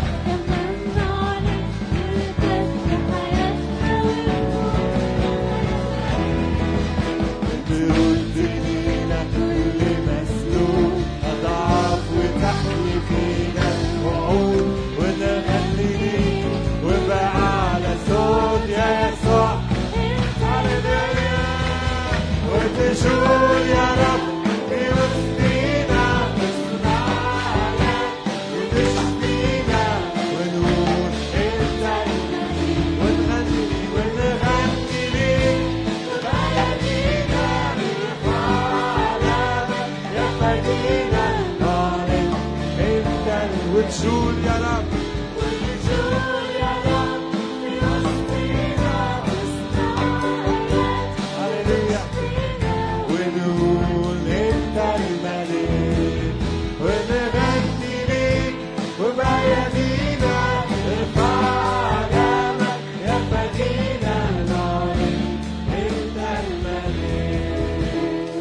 ترد لينا كل مسلوب أضعاف وتحمي فينا وعود ونغني ليك وبأعلى صوت يا يسوع هللويا وتجول يا رب في وسطينا تصنعنا وتشفينا ونقول انت الملك ونغني ونغني ليك وبلدينا نرفع علامك يا مدينة نعلن انت واللي يزول يا رب هللويا ونقول انت الملك ونغني ليك وبأيادينا ارفع علامك يا مدينة نعلن انت الملك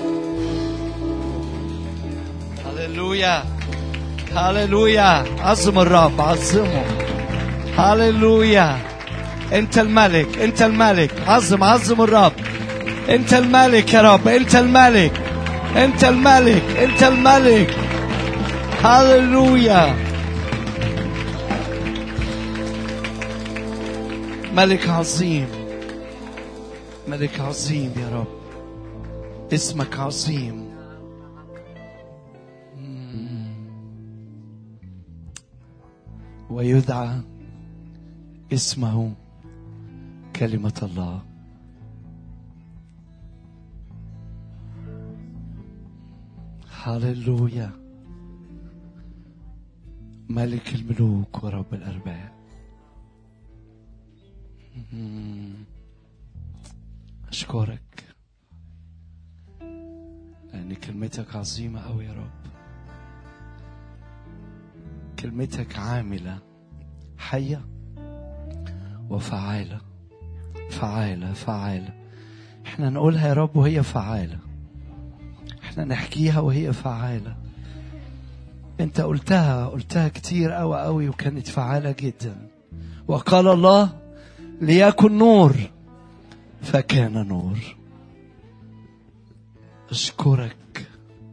هللويا هللويا عظم الرب عظمه هللويا انت الملك انت الملك عظم عظم الرب انت الملك يا رب انت الملك انت الملك انت الملك هللويا ملك عظيم ملك عظيم يا رب اسمك عظيم ويدعى اسمه كلمة الله هللويا ملك الملوك ورب الأرباب مم. أشكرك لأن كلمتك عظيمة أوي يا رب كلمتك عاملة حية وفعالة فعالة فعالة احنا نقولها يا رب وهي فعالة احنا نحكيها وهي فعالة انت قلتها قلتها كتير قوي قوي وكانت فعالة جدا وقال الله ليكن نور فكان نور اشكرك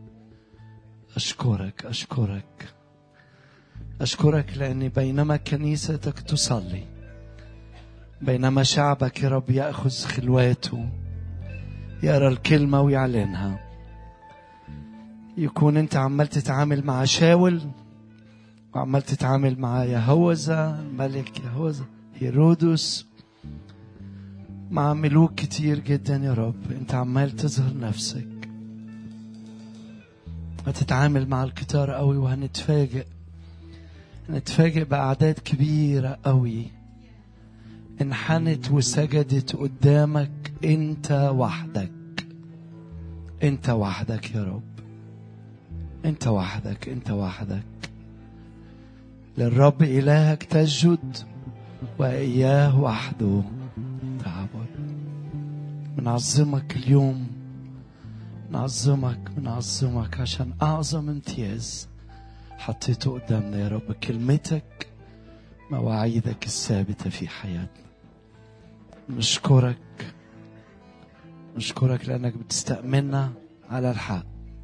اشكرك اشكرك أشكرك لأن بينما كنيستك تصلي بينما شعبك يا رب يأخذ خلواته يقرأ الكلمة ويعلنها يكون أنت عمال تتعامل مع شاول وعمال تتعامل مع يهوذا الملك يهوذا هيرودس مع ملوك كتير جدا يا رب أنت عمال تظهر نفسك هتتعامل مع الكتار قوي وهنتفاجئ نتفاجئ بأعداد كبيرة قوي انحنت وسجدت قدامك انت وحدك انت وحدك يا رب انت وحدك انت وحدك للرب إلهك تسجد وإياه وحده تعبد بنعظمك اليوم بنعظمك بنعظمك عشان أعظم امتياز حطيته قدامنا يا رب كلمتك مواعيدك الثابتة في حياتنا نشكرك نشكرك لأنك بتستأمنا على الحق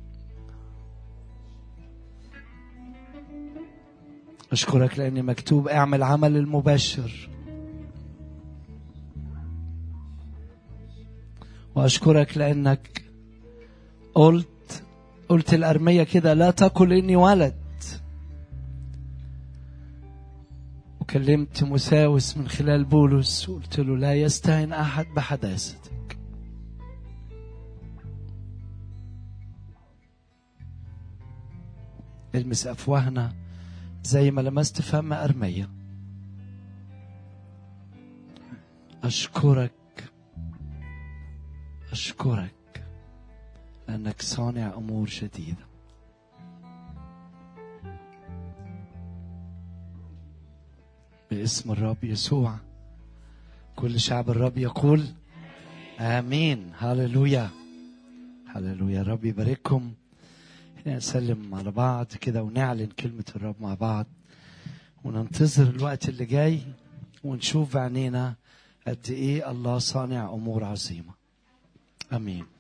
أشكرك لأني مكتوب اعمل عمل المبشر وأشكرك لأنك قلت قلت الأرمية كده لا تقل إني ولد وكلمت مساوس من خلال بولس وقلت له لا يستهن أحد بحداثتك المس أفواهنا زي ما لمست فم أرمية أشكرك أشكرك لأنك صانع أمور جديدة باسم الرب يسوع كل شعب الرب يقول آمين هللويا هللويا الرب يبارككم احنا نسلم على بعض كده ونعلن كلمة الرب مع بعض وننتظر الوقت اللي جاي ونشوف بعينينا قد ايه الله صانع امور عظيمة امين